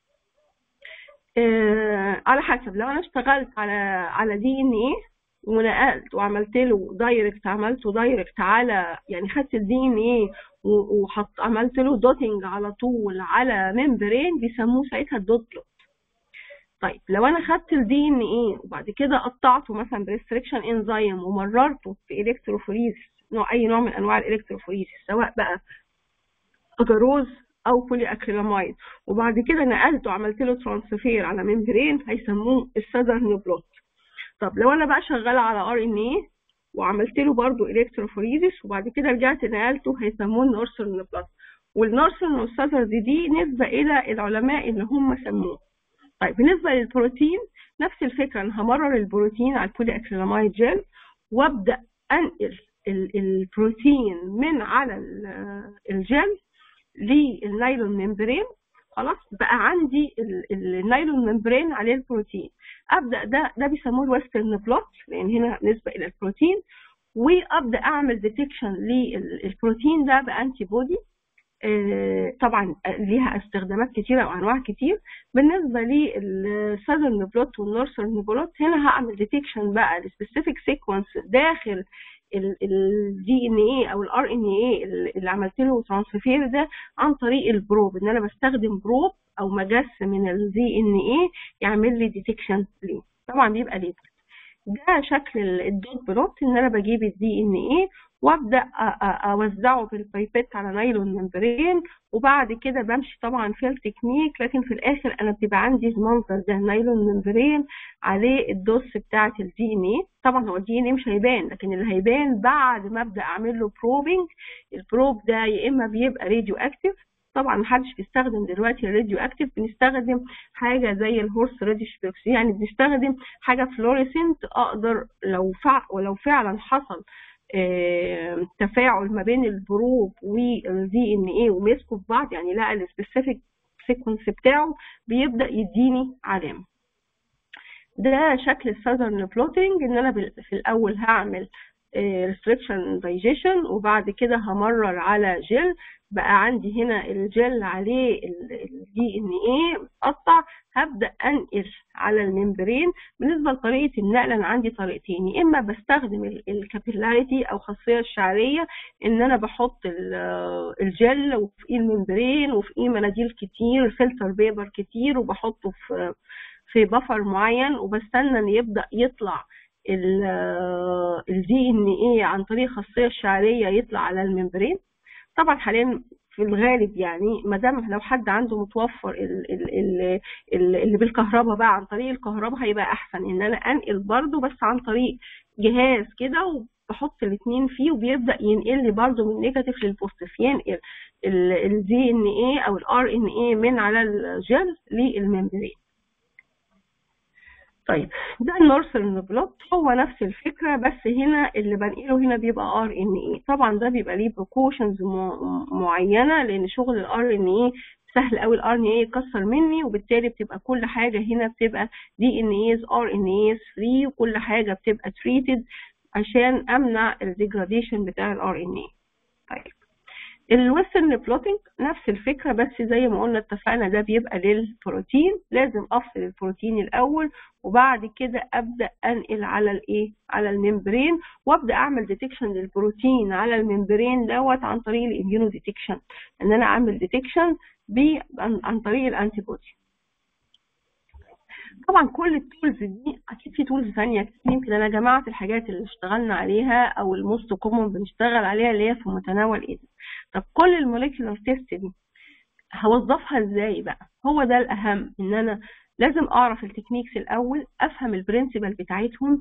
آه على حسب لو انا اشتغلت على على دي ان ايه ونقلت وعملت له دايركت عملته دايركت على يعني خدت الدي ان ايه وحط عملت له دوتنج على طول على ممبرين بيسموه ساعتها الدوت بلوت طيب لو انا خدت الدي ان ايه وبعد كده قطعته مثلا بريستريكشن انزيم ومررته في الكتروفوريزيس نوع اي نوع من انواع الالكتروفوريزيس سواء بقى اجاروز او بولي اكريلاميد وبعد كده نقلته وعملت له ترانسفير على ممبرين هيسموه الساذرن بلوت طب لو انا بقى شغاله على ار ان ايه وعملت له برضه الكتروفوريزيس وبعد كده رجعت نقلته هيسموه النورثرن بلوت والنورثرن والساذرن دي نسبه الى العلماء اللي هم سموه طيب بالنسبه للبروتين نفس الفكره انا همرر البروتين على البولي اكريلاميد جل وابدا انقل البروتين من على الجل للنايلون ممبرين خلاص بقى عندي النايلون ممبرين عليه البروتين ابدا ده ده بيسموه الويسترن بلوت لان هنا نسبه الى البروتين وابدا اعمل ديتكشن للبروتين ده بانتي بودي طبعا ليها استخدامات كتيره وانواع كتير بالنسبه للساذرن بلوت والنورثرن بلوت هنا هعمل ديتكشن بقى لسبيسيفيك سيكونس داخل الدي ان ايه او الار ان ايه اللي عملت له ترانسفير ده عن طريق البروب ان انا بستخدم بروب او مجس من الدي ان ايه يعمل لي ديتكشن ليه طبعا بيبقى ليه ده شكل الدوت بلوت ان انا بجيب الدي ان ايه وابدا اوزعه بالبايبيت على نايلون ممبرين وبعد كده بمشي طبعا في التكنيك لكن في الاخر انا بتبقى عندي المنظر ده نايلون ممبرين عليه الدوس بتاعه الدي ان ايه طبعا هو الدي ان ايه مش هيبان لكن اللي هيبان بعد ما ابدا اعمل له بروبنج البروب ده يا اما بيبقى راديو اكتيف طبعا محدش بيستخدم دلوقتي الراديو اكتيف بنستخدم حاجه زي الهورس راديش بيكس يعني بنستخدم حاجه فلوريسنت اقدر لو فع ولو فعلا حصل اه تفاعل ما بين البروب والدي ان ايه ومسكوا في بعض يعني لقى السبيسيفيك سيكونس بتاعه بيبدا يديني علامه ده شكل الساذرن بلوتنج ان انا في الاول هعمل ريستريكشن دايجيشن وبعد كده همرر على جل بقى عندي هنا الجل عليه الدي ان ايه مقطع هبدا انقل على الممبرين بالنسبه لطريقه النقل انا عندي طريقتين يا اما بستخدم الكابيلاريتي او خاصيه الشعريه ان انا بحط الجل وفوقيه الممبرين وفوقيه مناديل كتير فلتر بيبر كتير وبحطه في في بفر معين وبستنى ان يبدا يطلع الدي ان ايه عن طريق الخاصيه الشعريه يطلع على الممبرين طبعا حاليا في الغالب يعني ما دام لو حد عنده متوفر ال ال ال ال اللي بالكهرباء بقى عن طريق الكهرباء هيبقى احسن ان انا انقل برده بس عن طريق جهاز كده وبحط الاثنين فيه وبيبدا ينقل لي برده من نيجاتيف للبوزيتيف ينقل الدي ان ايه او الار ان ايه من على الجل للممبرين طيب ده النورثرن بلوت هو نفس الفكره بس هنا اللي بنقله هنا بيبقى ار ان اي طبعا ده بيبقى ليه بريكوشنز معينه لان شغل الار ان اي سهل قوي الار ان اي يكسر مني وبالتالي بتبقى كل حاجه هنا بتبقى دي ان ايز ار ان ايز فري وكل حاجه بتبقى تريتد عشان امنع الديجراديشن بتاع الار ان اي طيب الويسترن بلوتنج نفس الفكره بس زي ما قلنا اتفقنا ده بيبقى للبروتين لازم افصل البروتين الاول وبعد كده ابدا انقل على الايه على الممبرين وابدا اعمل ديتكشن للبروتين على الممبرين دوت عن طريق الاميونو ديتكشن ان انا اعمل ديتكشن عن طريق الانتي بودي طبعا كل التولز دي اكيد في تولز ثانيه كتير يمكن انا جمعت الحاجات اللي اشتغلنا عليها او الموست كومون بنشتغل عليها اللي هي في متناول ايدنا طب كل الموليكيولار تيست دي هوظفها ازاي بقى هو ده الاهم ان انا لازم اعرف التكنيكس الاول افهم البرنسبل بتاعتهم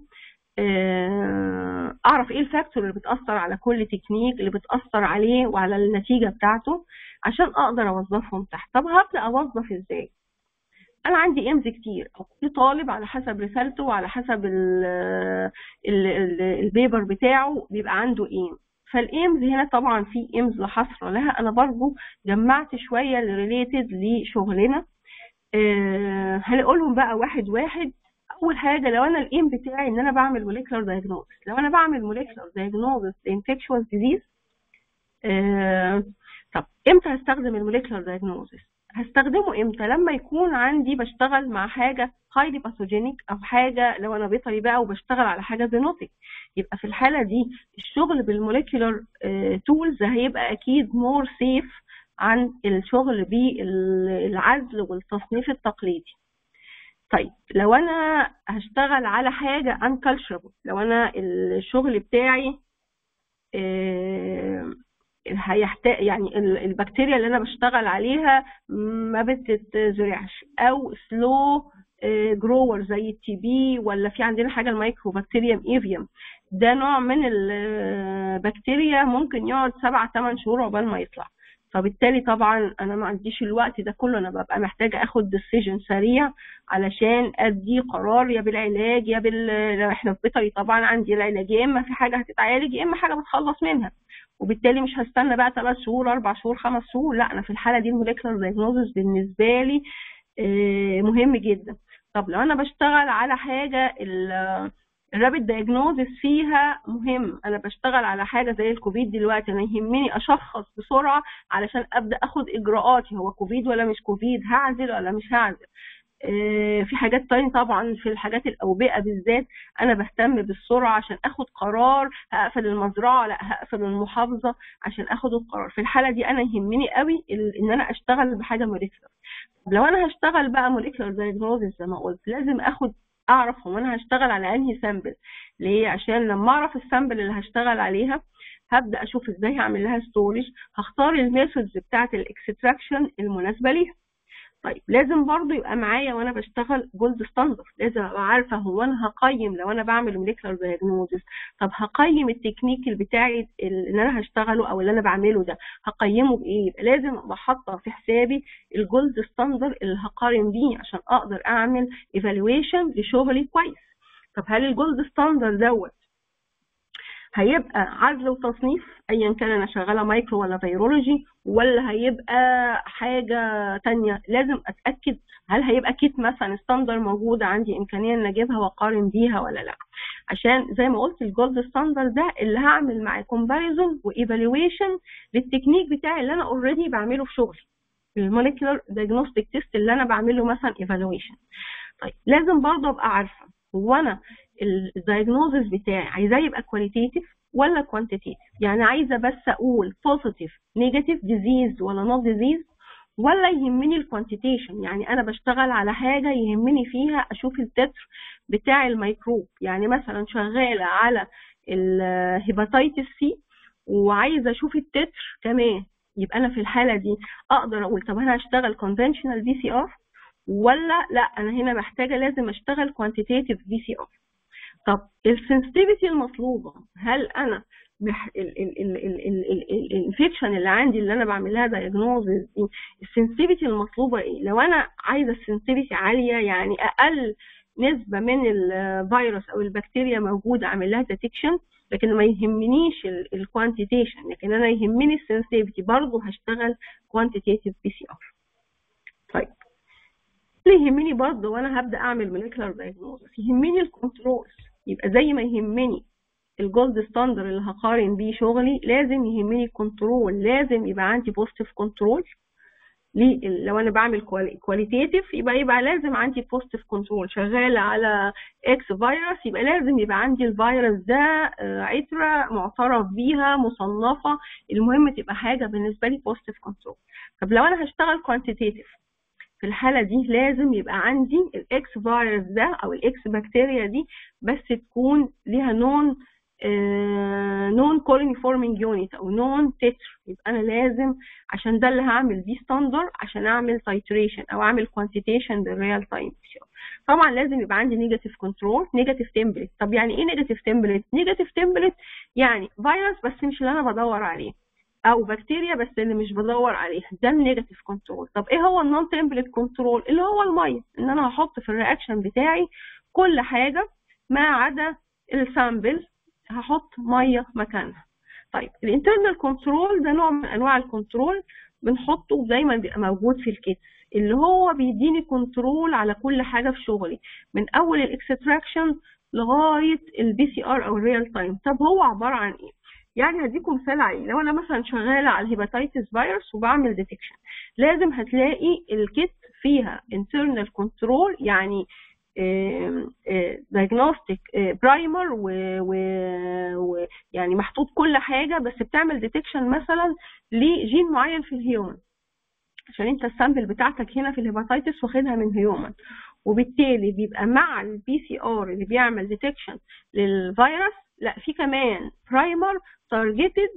اعرف ايه الفاكتور اللي بتاثر على كل تكنيك اللي بتاثر عليه وعلى النتيجه بتاعته عشان اقدر اوظفهم تحت طب هبدا اوظف ازاي انا عندي ايمز كتير او كل طالب على حسب رسالته وعلى حسب ال ال ال البيبر بتاعه بيبقى عنده ايم فالايمز هنا طبعا في ايمز لا حصر لها انا برضو جمعت شويه ريليتد لشغلنا أه هنقولهم بقى واحد واحد اول حاجه لو انا الايم بتاعي ان انا بعمل موليكولار دايجنوستس لو انا بعمل موليكولار دايجنوستس انفكشوال ديزيز أه طب امتى هستخدم الموليكولار دايجنوستس هستخدمه امتى لما يكون عندي بشتغل مع حاجه هايلي باثوجينيك او حاجه لو انا بيطري بقى وبشتغل على حاجه زينوتيك يبقى في الحاله دي الشغل بالموليكولار تولز هيبقى اكيد مور سيف عن الشغل بالعزل والتصنيف التقليدي طيب لو انا هشتغل على حاجه unculturable لو انا الشغل بتاعي هيحتاج يعني البكتيريا اللي انا بشتغل عليها ما بتتزرعش او سلو جروور زي التي بي ولا في عندنا حاجه المايكروبكتيريم ايفيوم ده نوع من البكتيريا ممكن يقعد سبع ثمان شهور عقبال ما يطلع فبالتالي طبعا انا ما عنديش الوقت ده كله انا ببقى محتاجه اخد ديسيجن سريع علشان ادي قرار يا بالعلاج يا بال لو احنا في بيطري طبعا عندي العلاج يا اما في حاجه هتتعالج يا اما حاجه بتخلص منها وبالتالي مش هستنى بقى ثلاث شهور اربع شهور خمس شهور لا انا في الحاله دي الموليكولار دايجنوزس بالنسبه لي مهم جدا طب لو انا بشتغل على حاجه الرابid دايجنوزس فيها مهم انا بشتغل على حاجه زي الكوفيد دلوقتي انا يهمني اشخص بسرعه علشان ابدا اخد اجراءاتي هو كوفيد ولا مش كوفيد هعزل ولا مش هعزل في حاجات تانية طبعا في الحاجات الأوبئة بالذات أنا بهتم بالسرعة عشان أخد قرار هقفل المزرعة لا هقفل المحافظة عشان أخد القرار في الحالة دي أنا يهمني قوي إن أنا أشتغل بحاجة موليكولر لو أنا هشتغل بقى موليكولر دايجنوزس زي ما قلت لازم أخد أعرف هو أنا هشتغل على أنهي سامبل ليه عشان لما أعرف السامبل اللي هشتغل عليها هبدأ أشوف إزاي هعمل لها ستورج هختار الميثودز بتاعة الإكستراكشن المناسبة ليها طيب لازم برضو يبقى معايا وانا بشتغل جولد ستاندرد لازم ابقى عارفه هو انا هقيم لو انا بعمل موليكولار دايجنوزس طب هقيم التكنيك بتاعي اللي انا هشتغله او اللي انا بعمله ده هقيمه بايه يبقى لازم ابقى حاطه في حسابي الجولد ستاندرد اللي هقارن بيه عشان اقدر اعمل ايفالويشن لشغلي كويس طب هل الجولد ستاندرد دوت هيبقى عزل وتصنيف ايا كان انا شغاله مايكرو ولا فيرولوجي ولا هيبقى حاجه تانية لازم اتاكد هل هيبقى كيت مثلا ستاندر موجوده عندي امكانيه ان اجيبها واقارن بيها ولا لا عشان زي ما قلت الجولد ستاندر ده اللي هعمل معاه كومباريزون وايفالويشن للتكنيك بتاعي اللي انا اوريدي بعمله في شغلي الموليكولار دايجنوستيك تيست اللي انا بعمله مثلا ايفالويشن طيب لازم برضه ابقى عارفه هو انا الدايجنوزس بتاعي عايزاه يبقى كواليتيتيف ولا كوانتيتيف يعني عايزه بس اقول بوزيتيف نيجاتيف ديزيز ولا نوت ديزيز ولا يهمني الكوانتيتيشن يعني انا بشتغل على حاجه يهمني فيها اشوف التتر بتاع الميكروب يعني مثلا شغاله على الهيباتيتس سي وعايزه اشوف التتر كمان يبقى انا في الحاله دي اقدر اقول طب انا هشتغل كونفنشنال بي سي ار ولا لا انا هنا محتاجه لازم اشتغل كوانتيتيف بي سي ار طب السنسيتيفيتي المطلوبه هل انا الانفكشن اللي عندي اللي انا بعمل لها دايجنوزز دي السنسيتيفيتي المطلوبه ايه لو انا عايزه السنسيتيفيتي عاليه يعني اقل نسبه من الفيروس او البكتيريا موجوده اعمل لها ديتكشن لكن ما يهمنيش الكوانتيتيشن لكن انا يهمني السنسيتيفيتي برضه هشتغل كوانتيتيف بي سي ار طيب اللي يهمني برضه وانا هبدا اعمل موليكولار دايجنوزس يهمني الكنترول يبقى زي ما يهمني الجولد ستاندر اللي هقارن بيه شغلي لازم يهمني الكنترول لازم يبقى عندي بوزيتيف كنترول لو انا بعمل كواليتيتيف يبقى يبقى لازم عندي بوزيتيف كنترول شغاله على اكس فيروس يبقى لازم يبقى عندي الفيروس ده عتره معترف بيها مصنفه المهم تبقى حاجه بالنسبه لي بوزيتيف كنترول طب لو انا هشتغل كوانتيتيف في الحاله دي لازم يبقى عندي الاكس فيروس ده او الاكس بكتيريا دي بس تكون ليها نون نون كولوني فورمينج يونت او نون تتر يبقى انا لازم عشان ده اللي هعمل بيه ستاندر عشان اعمل تايتريشن او اعمل كوانتيتيشن بالريال تايم طبعا لازم يبقى عندي نيجاتيف كنترول نيجاتيف تمبلت طب يعني ايه نيجاتيف تمبلت نيجاتيف تمبلت يعني فيروس بس مش اللي انا بدور عليه او بكتيريا بس اللي مش بدور عليها ده النيجاتيف كنترول طب ايه هو النون تمبلت كنترول اللي هو الميه ان انا هحط في الرياكشن بتاعي كل حاجه ما عدا السامبل هحط ميه مكانها طيب الانترنال كنترول ده نوع من انواع الكنترول بنحطه دايما بيبقى موجود في الكيت اللي هو بيديني كنترول على كل حاجه في شغلي من اول الاكستراكشن لغايه البي سي ار او الريال تايم طب هو عباره عن ايه يعني هديكم مثال عليه لو انا مثلا شغاله على الهيباتيتس فيروس وبعمل ديتكشن لازم هتلاقي الكيت فيها internal كنترول يعني دايجنوستيك برايمر ويعني محطوط كل حاجه بس بتعمل ديتكشن مثلا لجين معين في الهيومن عشان انت السامبل بتاعتك هنا في الهيباتيتس واخدها من هيومن وبالتالي بيبقى مع البي سي ار اللي بيعمل ديتكشن للفيروس لا في كمان برايمر تارجتد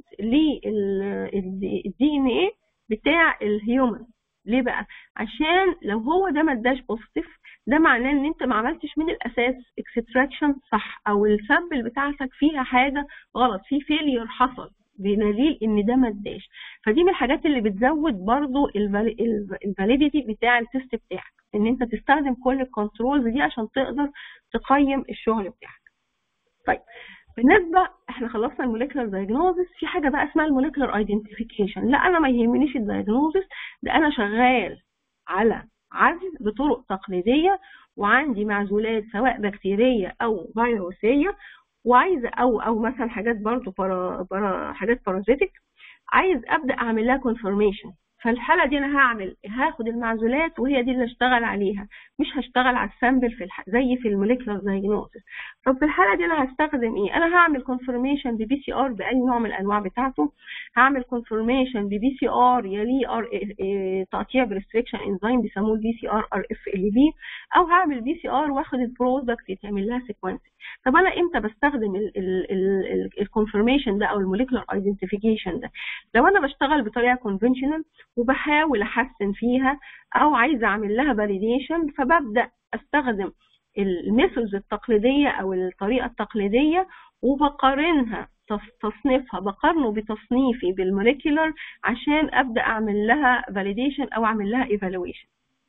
للدي ان ايه بتاع الهيومن ليه بقى عشان لو هو ده ما اداش بوزيتيف ده معناه ان انت ما عملتش من الاساس اكستراكشن صح او السامبل بتاعتك فيها حاجه غلط في فيلير حصل بدليل ان ده ما اداش فدي من الحاجات اللي بتزود برضو الفاليديتي بتاع التست بتاعك ان انت تستخدم كل الكنترولز دي عشان تقدر تقيم الشغل بتاعك طيب بالنسبه احنا خلصنا الموليكولار دايجنوزس في حاجه بقى اسمها الموليكولار ايدنتيفيكيشن لا انا ما يهمنيش الدايجنوزس ده انا شغال على عزل بطرق تقليديه وعندي معزولات سواء بكتيريه او فيروسيه وعايزه او او مثلا حاجات برضو برا برا حاجات بارازيتك عايز ابدا اعمل لها كونفرميشن فالحاله دي انا هعمل هاخد المعزولات وهي دي اللي اشتغل عليها مش هشتغل على السامبل في الح... زي في الموليكولار دايجنوستس طب في الحاله دي انا هستخدم ايه انا هعمل كونفرميشن ببي سي ار باي نوع من الانواع بتاعته هعمل كونفرميشن ببي سي ار يليه ار تقطيع بريستريكشن انزيم بيسموه البي سي ار ار اف ال بي او هعمل بي سي ار واخد البرودكت يتعمل لها سيكونسنج طب انا امتى بستخدم الكونفرميشن ده او الموليكولار ايدنتيفيكيشن ده لو انا بشتغل بطريقه كونفنشنال وبحاول احسن فيها او عايزه اعمل لها فاليديشن فببدا استخدم الميثودز التقليديه او الطريقه التقليديه وبقارنها تصنيفها بقارنه بتصنيفي بالموليكولر عشان ابدا اعمل لها فاليديشن او اعمل لها ايفالويشن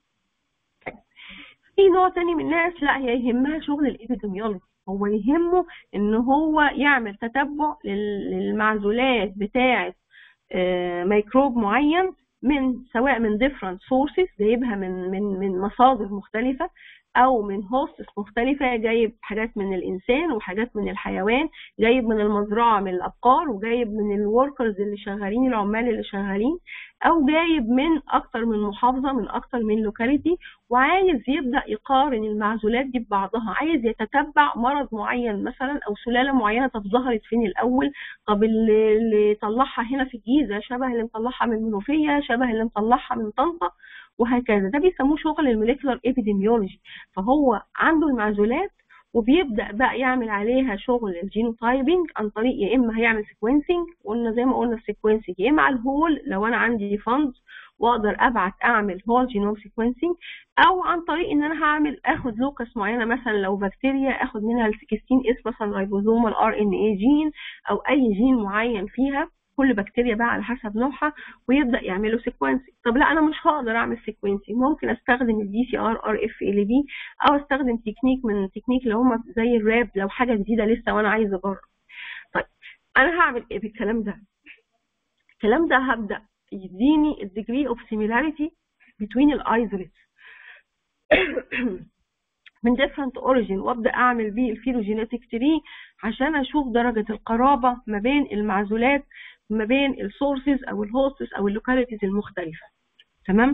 في نوع تاني من الناس لا هي يهمها شغل الابيديميولوجي هو يهمه ان هو يعمل تتبع للمعزولات بتاعه ميكروب معين من سواء من different sources جايبها من من من مصادر مختلفة أو من هوستس مختلفة جايب حاجات من الإنسان وحاجات من الحيوان جايب من المزرعة من الأبقار وجايب من الوركرز اللي شغالين العمال اللي شغالين أو جايب من أكتر من محافظة من أكتر من لوكاليتي وعايز يبدأ يقارن المعزولات دي ببعضها عايز يتتبع مرض معين مثلا أو سلالة معينة طب ظهرت فين الأول طب اللي, اللي طلعها هنا في الجيزة شبه اللي مطلعها من المنوفية شبه اللي مطلعها من طنطا وهكذا ده بيسموه شغل الموليكولار ابيديميولوجي فهو عنده المعزولات وبيبدا بقى يعمل عليها شغل الجينوتايبنج عن طريق يا اما هيعمل سيكونسنج قلنا زي ما قلنا السيكونسنج يا اما على الهول لو انا عندي فاند واقدر ابعت اعمل هول جينوم سيكونسنج او عن طريق ان انا هعمل اخد لوكس معينه مثلا لو بكتيريا اخد منها ال 16 اس مثلا رايبوزومال ار ان اي جين او اي جين معين فيها كل بكتيريا بقى على حسب نوعها ويبدا يعملوا سيكونسنج طب لا انا مش هقدر اعمل سيكونسنج ممكن استخدم الدي سي ار ار اف ال بي او استخدم تكنيك من التكنيك اللي هم زي الراب لو حاجه جديده لسه وانا عايزه اجرب طيب انا هعمل ايه بالكلام ده الكلام ده هبدا يديني الديجري اوف سيميلاريتي between الايزوليتس من different origin وابدا اعمل بيه الفيلوجينيتك تري عشان اشوف درجه القرابه ما بين المعزولات ما بين السورسز او الهوستس او اللوكاليتيز المختلفه تمام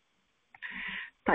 طيب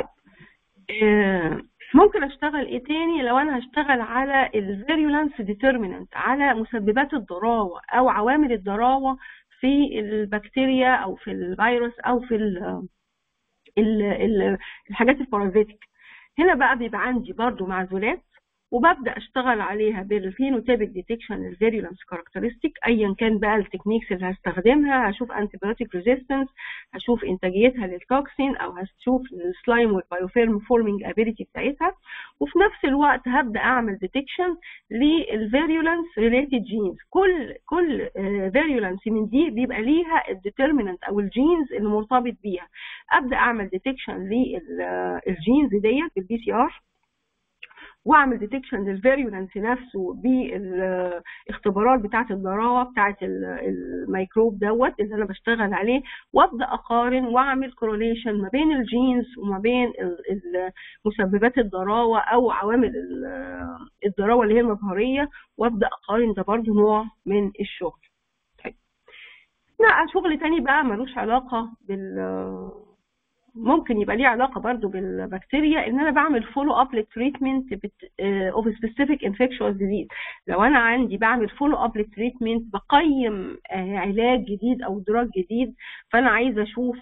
آه ممكن اشتغل ايه تاني لو انا هشتغل على الفيريولانس ديترمينانت على مسببات الضراوه او عوامل الضراوه في البكتيريا او في الفيروس او في ال ال ال الحاجات البارازيتيك هنا بقى بيبقى عندي برضو معزولات وببدا اشتغل عليها بالفينوتيبك ديتكشن الفيريولانس كاركترستيك ايا كان بقى التكنيكس اللي هستخدمها هشوف انتيبيوتيك ريزيستنس هشوف انتاجيتها للتوكسين او هشوف السلايم والبايوفيرم فورمينج ابيليتي بتاعتها وفي نفس الوقت هبدا اعمل ديتكشن للفيريولانس ريليتد جينز كل كل فيريولانس من دي بيبقى ليها الديترمينانت او الجينز اللي مرتبط بيها ابدا اعمل ديتكشن للجينز ديت بالبي سي ار واعمل ديتكشن للفيريولانس نفسه بالاختبارات بتاعه الضراوه بتاعه الميكروب دوت اللي انا بشتغل عليه وابدا اقارن واعمل كورليشن ما بين الجينز وما بين مسببات الضراوه او عوامل الضراوه اللي هي المظهريه وابدا اقارن ده برضه نوع من الشغل. طيب. لا شغل تاني بقى ملوش علاقه بال ممكن يبقى ليه علاقه برضو بالبكتيريا ان انا بعمل فولو اب للتريتمنت اوف سبيسيفيك انفكشوس ديزيز لو انا عندي بعمل فولو اب للتريتمنت بقيم علاج جديد او دراج جديد فانا عايزه اشوف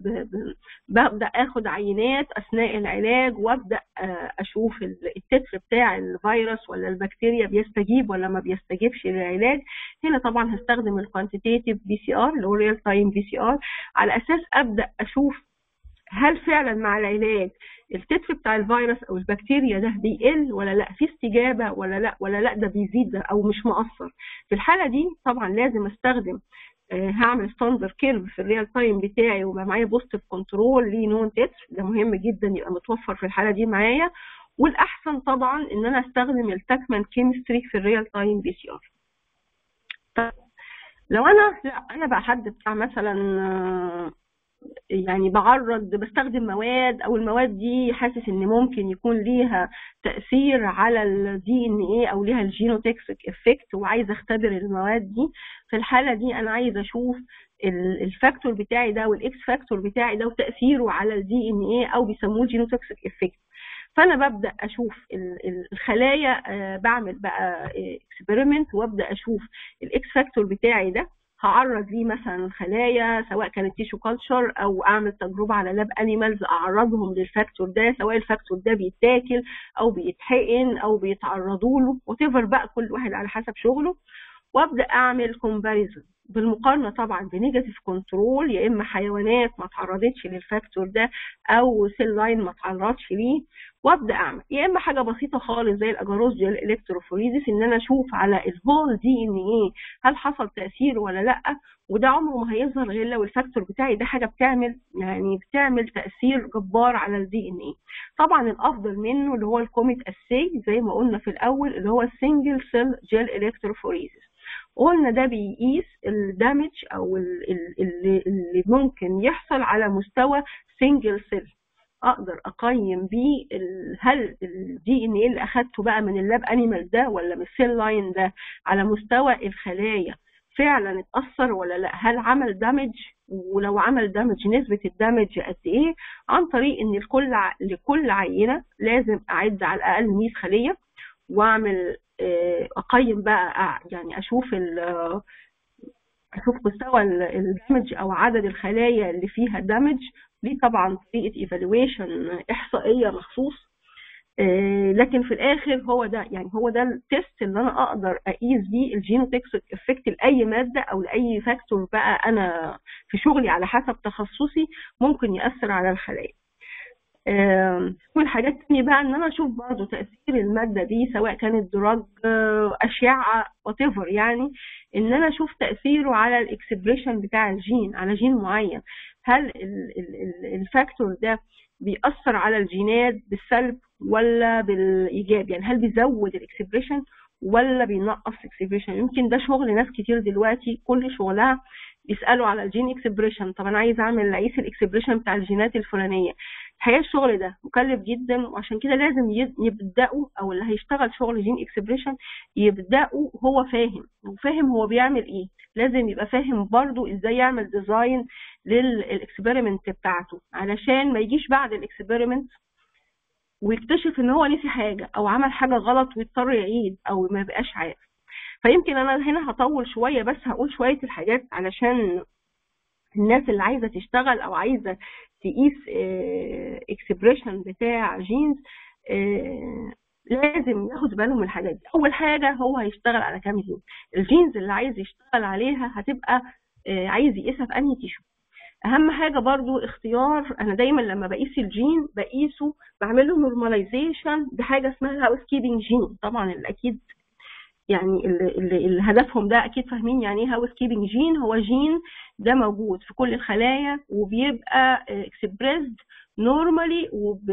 ببدا اخد عينات اثناء العلاج وابدا اشوف التتر بتاع الفيروس ولا البكتيريا بيستجيب ولا ما بيستجيبش للعلاج هنا طبعا هستخدم الكوانتيتيف بي سي ار اللي هو ريال تايم بي سي ار على اساس ابدا اشوف هل فعلا مع العلاج التتر بتاع الفيروس او البكتيريا ده بيقل ولا لا في استجابه ولا لا ولا لا ده بيزيد ده او مش مؤثر في الحاله دي طبعا لازم استخدم آه هعمل ستاندر كيرف في الريال تايم بتاعي ويبقى معايا بوزيتيف كنترول ليه نون تتر ده مهم جدا يبقى متوفر في الحاله دي معايا والاحسن طبعا ان انا استخدم التاكمان كيمستري في الريال تايم بي سي ار طيب لو انا لا انا بقى حد بتاع مثلا آه يعني بعرض بستخدم مواد او المواد دي حاسس ان ممكن يكون ليها تاثير على الدي ان ايه او ليها الجينوتكسيك افكت وعايز اختبر المواد دي في الحاله دي انا عايز اشوف الفاكتور بتاعي ده والاكس فاكتور بتاعي ده وتاثيره على الدي ان ايه او بيسموه الجينوتكسيك افكت فانا ببدا اشوف الخلايا بعمل بقى اكسبيرمنت وابدا اشوف الاكس فاكتور بتاعي ده هعرض ليه مثلا الخلايا سواء كانت تيشو كلتشر او اعمل تجربه على لاب انيمالز اعرضهم للفاكتور ده سواء الفاكتور ده بيتاكل او بيتحقن او بيتعرضوا له وات بقى كل واحد على حسب شغله وابدا اعمل كومباريزون بالمقارنه طبعا بنيجاتيف كنترول يا اما حيوانات ما تعرضتش للفاكتور ده او سيل لاين ما تعرضش ليه وابدا اعمل يا اما حاجه بسيطه خالص زي الاجاروز دي الالكتروفوريزيس ان انا اشوف على الهول دي ان ايه هل حصل تاثير ولا لا وده عمره ما هيظهر غير لو الفاكتور بتاعي ده حاجه بتعمل يعني بتعمل تاثير جبار على الدي ان ايه طبعا الافضل منه اللي هو الكوميت اسي زي ما قلنا في الاول اللي هو السنجل سيل جيل الكتروفوريزيس قلنا ده بيقيس الدامج او اللي, اللي ممكن يحصل على مستوى سنجل سيل اقدر اقيم بيه هل الدي ان ايه اللي اخدته بقى من اللاب انيمال ده ولا من السيل لاين ده على مستوى الخلايا فعلا اتاثر ولا لا هل عمل دامج ولو عمل دامج نسبه الدامج قد ايه عن طريق ان لكل لكل عينه لازم اعد على الاقل 100 خليه واعمل اقيم بقى يعني اشوف اشوف مستوى الدمج او عدد الخلايا اللي فيها دمج دي طبعا طريقه ايفالويشن احصائيه مخصوص لكن في الاخر هو ده يعني هو ده التيست اللي انا اقدر اقيس بيه الجينوتكسيك افكت لاي ماده او لاي فاكتور بقى انا في شغلي على حسب تخصصي ممكن ياثر على الخلايا والحاجات التانية بقى ان انا اشوف برضه تاثير الماده دي سواء كانت دراج اشعه وات يعني ان انا اشوف تاثيره على الاكسبريشن بتاع الجين على جين معين هل الفاكتور ده بيأثر على الجينات بالسلب ولا بالايجاب يعني هل بيزود الاكسبريشن ولا بينقص الاكسبريشن يمكن ده شغل ناس كتير دلوقتي كل شغلها بيسالوا على الجين اكسبريشن طب انا عايز اعمل اقيس الاكسبريشن بتاع الجينات الفلانيه الحقيقه الشغل ده مكلف جدا وعشان كده لازم ي- يبداوا او اللي هيشتغل شغل جين اكسبريشن يبداوا هو فاهم وفاهم هو بيعمل ايه لازم يبقى فاهم برضو ازاي يعمل ديزاين للاكسبيرمنت بتاعته علشان ما يجيش بعد الاكسبيرمنت ويكتشف ان هو نسي حاجه او عمل حاجه غلط ويضطر يعيد او ما بقاش عارف فيمكن انا هنا هطول شويه بس هقول شويه الحاجات علشان الناس اللي عايزه تشتغل او عايزه تقيس اكسبريشن بتاع جينز آه، لازم ياخد باله من الحاجات دي اول حاجه هو هيشتغل على كام جين الجينز اللي عايز يشتغل عليها هتبقى آه، عايز يقيسها في انهي تيشو اهم حاجه برضو اختيار انا دايما لما بقيس الجين بقيسه بعمل له نورماليزيشن بحاجه اسمها الهاوس كيبنج جين طبعا اللي اكيد يعني اللي, اللي, اللي هدفهم ده اكيد فاهمين يعني ايه هاوس كيبنج جين هو جين ده موجود في كل الخلايا وبيبقى اكسبريسد نورمالي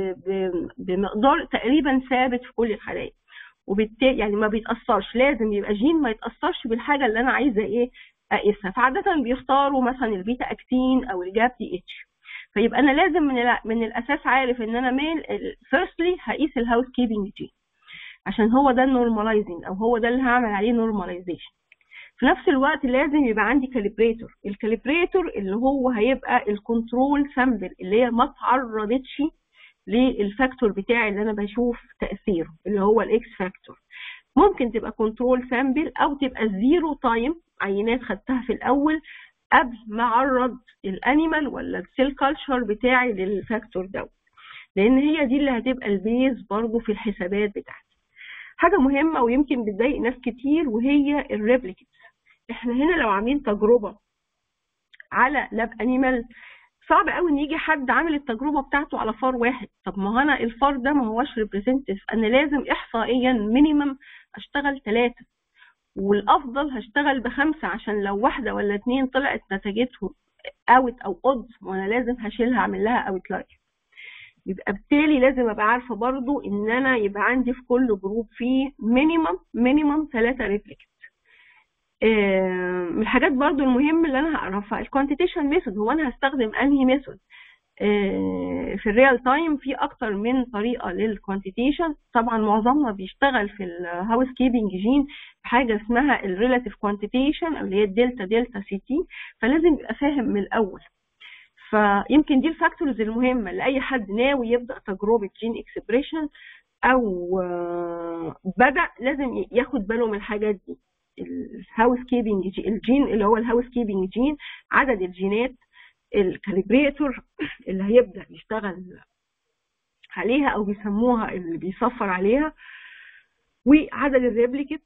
وبمقدار تقريبا ثابت في كل الخلايا وبالتالي يعني ما بيتاثرش لازم يبقى جين ما يتاثرش بالحاجه اللي انا عايزه ايه اقيسها فعاده بيختاروا مثلا البيتا اكتين او الجاب تي اتش فيبقى انا لازم من الع- من الاساس عارف ان انا مين فيرستلي هقيس الهاوس كيبنج جين عشان هو ده النورماليزنج او هو ده اللي هعمل عليه نورماليزيشن في نفس الوقت لازم يبقى عندي كاليبريتور الكاليبريتور اللي هو هيبقى الكنترول سامبل اللي هي ما تعرضتش للفاكتور بتاعي اللي انا بشوف تاثيره اللي هو الاكس فاكتور ممكن تبقى كنترول سامبل او تبقى زيرو تايم عينات خدتها في الاول قبل ما اعرض الانيمال ولا السيل كلتشر بتاعي للفاكتور دوت لان هي دي اللي هتبقى البيز برضو في الحسابات بتاعتي حاجه مهمه ويمكن بتضايق ناس كتير وهي الريبليكيتس احنا هنا لو عاملين تجربه على لاب انيمال صعب قوي ان يجي حد عامل التجربه بتاعته على فار واحد طب ما هو انا الفار ده ما هوش ريبريزنتيف انا لازم احصائيا مينيمم اشتغل ثلاثه والافضل هشتغل بخمسه عشان لو واحده ولا اتنين طلعت نتيجتهم اوت او اود وانا لازم هشيلها اعمل لها اوت لاير يبقى بالتالي لازم ابقى عارفه برضو ان انا يبقى عندي في كل جروب فيه مينيمم مينيمم ثلاثه ريبليكت من الحاجات برضو المهم اللي انا هعرفها الكوانتيتيشن ميثود هو انا هستخدم انهي ميثود في الريال تايم في اكتر من طريقه للكوانتيتيشن طبعا معظمنا بيشتغل في الهاوس كيبنج جين حاجه اسمها الريلاتيف كوانتيتيشن اللي هي الدلتا دلتا سي تي فلازم يبقى فاهم من الاول فيمكن دي الفاكتورز المهمه لاي حد ناوي يبدا تجربه جين اكسبريشن او بدا لازم ياخد باله من الحاجات دي الهاوس كيبنج الجين اللي هو الهاوس كيبنج جين عدد الجينات الكاليبريتور اللي هيبدا يشتغل عليها او بيسموها اللي بيصفر عليها وعدد الريبليكت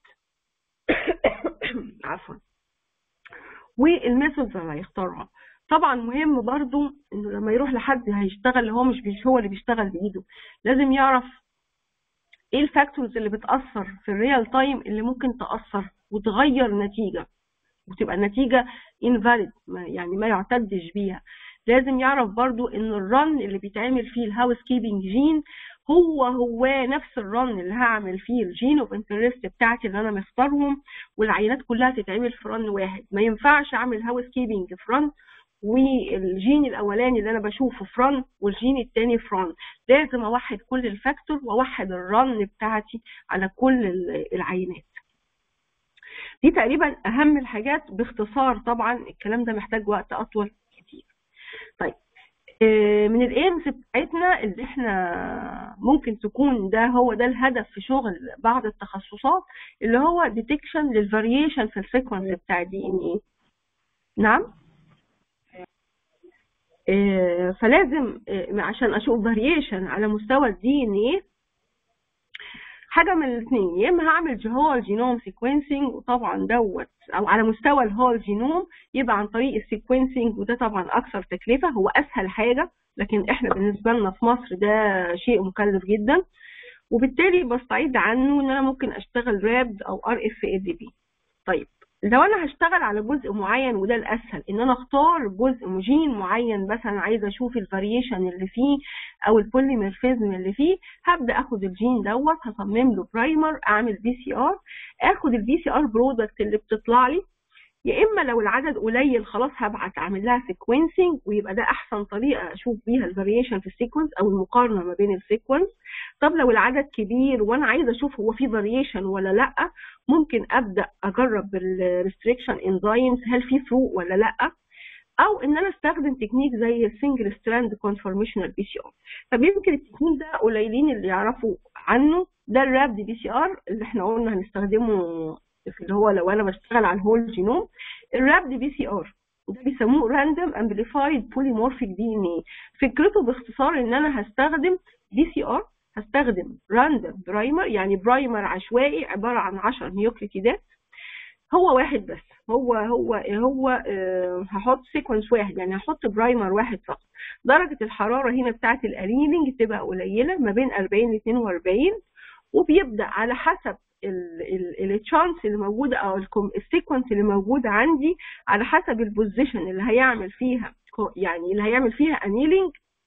عفوا والميثودز اللي هيختارها طبعا مهم برضو انه لما يروح لحد هيشتغل هو مش مش هو اللي بيشتغل بايده لازم يعرف ايه الفاكتورز اللي بتاثر في الريال تايم اللي ممكن تاثر وتغير النتيجه وتبقى النتيجه انفاليد يعني ما يعتدش بيها لازم يعرف برضو ان الرن اللي بيتعمل فيه الهاوس كيبنج جين هو هو نفس الرن اللي هعمل فيه الجين اوف انترست بتاعتي اللي انا مختارهم والعينات كلها تتعمل في رن واحد ما ينفعش اعمل هاوس كيبنج في رن والجين الاولاني اللي انا بشوفه في رن والجين الثاني في رن لازم اوحد كل الفاكتور واوحد الرن بتاعتي على كل العينات دي تقريبا اهم الحاجات باختصار طبعا الكلام ده محتاج وقت اطول كتير طيب من الايمز بتاعتنا اللي احنا ممكن تكون ده هو ده الهدف في شغل بعض التخصصات اللي هو ديتكشن للفاريشن في السيكونس بتاع الدي ان ايه نعم فلازم عشان اشوف فاريشن على مستوى الدي ان ايه حاجه من الاثنين يا اما هعمل هول جينوم سيكونسنج وطبعا دوت او على مستوى الهول جينوم يبقى عن طريق السيكونسنج وده طبعا اكثر تكلفه هو اسهل حاجه لكن احنا بالنسبه لنا في مصر ده شيء مكلف جدا وبالتالي بستعيد عنه ان انا ممكن اشتغل رابد او ار اف اي دي بي طيب لو انا هشتغل على جزء معين وده الاسهل ان انا اختار جزء جين معين مثلا عايزه اشوف الفاريشن اللي فيه او البوليمورفيزم اللي فيه هبدا اخد الجين دوت هصمم له برايمر اعمل بي سي ار اخد البي سي ار برودكت اللي بتطلع لي يا اما لو العدد قليل خلاص هبعت اعمل لها سيكونسنج ويبقى ده احسن طريقه اشوف بيها الفاريشن في السيكونس او المقارنه ما بين السيكونس طب لو العدد كبير وانا عايزه اشوف هو في فاريشن ولا لا ممكن ابدا اجرب بالريستريكشن انزيمز هل في فروق ولا لا او ان انا استخدم تكنيك زي السنجل ستراند كونفورميشنال بي سي ار طب يمكن التكنيك ده قليلين اللي يعرفوا عنه ده الرابد بي سي ار اللي احنا قلنا هنستخدمه في اللي هو لو انا بشتغل على الهول جينوم الرابد بي سي ار ده بيسموه راندوم امبليفايد بوليمورفيك دي ان اي فكرته باختصار ان انا هستخدم بي سي ار هستخدم راندوم برايمر يعني برايمر عشوائي عباره عن 10 نيوكليتيدات هو واحد بس هو هو هو أه هحط سيكونس واحد يعني هحط برايمر واحد فقط درجه الحراره هنا بتاعه الاليننج تبقى قليله ما بين 40 ل 42 وبيبدا على حسب التشانس اللي موجوده او السيكونس اللي موجوده عندي على حسب البوزيشن اللي هيعمل فيها يعني اللي هيعمل فيها انيلينج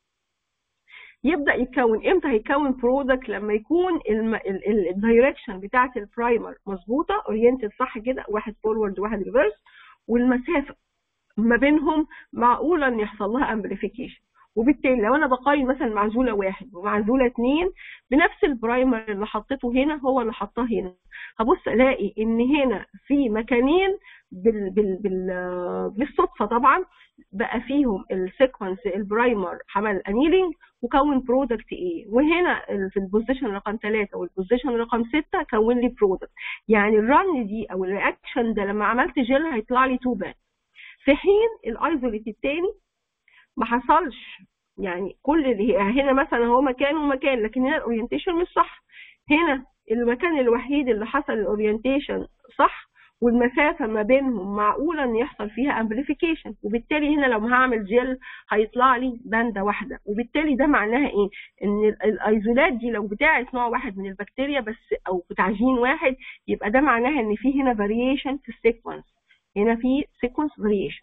يبدا يتكون امتى هيكون برودكت لما يكون الدايركشن بتاعه البرايمر مظبوطه اورينتد صح كده واحد فورورد وواحد ريفرس والمسافه ما بينهم معقوله ان يحصل لها امبليفيكيشن وبالتالي لو انا بقارن مثلا معزوله واحد ومعزوله اثنين بنفس البرايمر اللي حطيته هنا هو اللي حطاه هنا هبص الاقي ان هنا في مكانين بال بال بال بالصدفه طبعا بقى فيهم السيكونس البرايمر عمل انيلينج وكون برودكت ايه وهنا في البوزيشن رقم 3 والبوزيشن رقم 6 كون لي برودكت يعني الرن دي او الرياكشن ده لما عملت جل هيطلع لي تو بان في حين الايزوليت الثاني ما حصلش يعني كل اللي هنا مثلا هو مكان ومكان لكن هنا الاورينتيشن مش صح هنا المكان الوحيد اللي حصل الاورينتيشن صح والمسافه ما بينهم معقوله ان يحصل فيها امبليفيكيشن وبالتالي هنا لو هعمل جل هيطلع لي باندا واحده وبالتالي ده معناها ايه ان الايزولات دي لو بتاعت نوع واحد من البكتيريا بس او بتاع جين واحد يبقى ده معناها ان في هنا فاريشن في السيكونس هنا في سيكونس فاريشن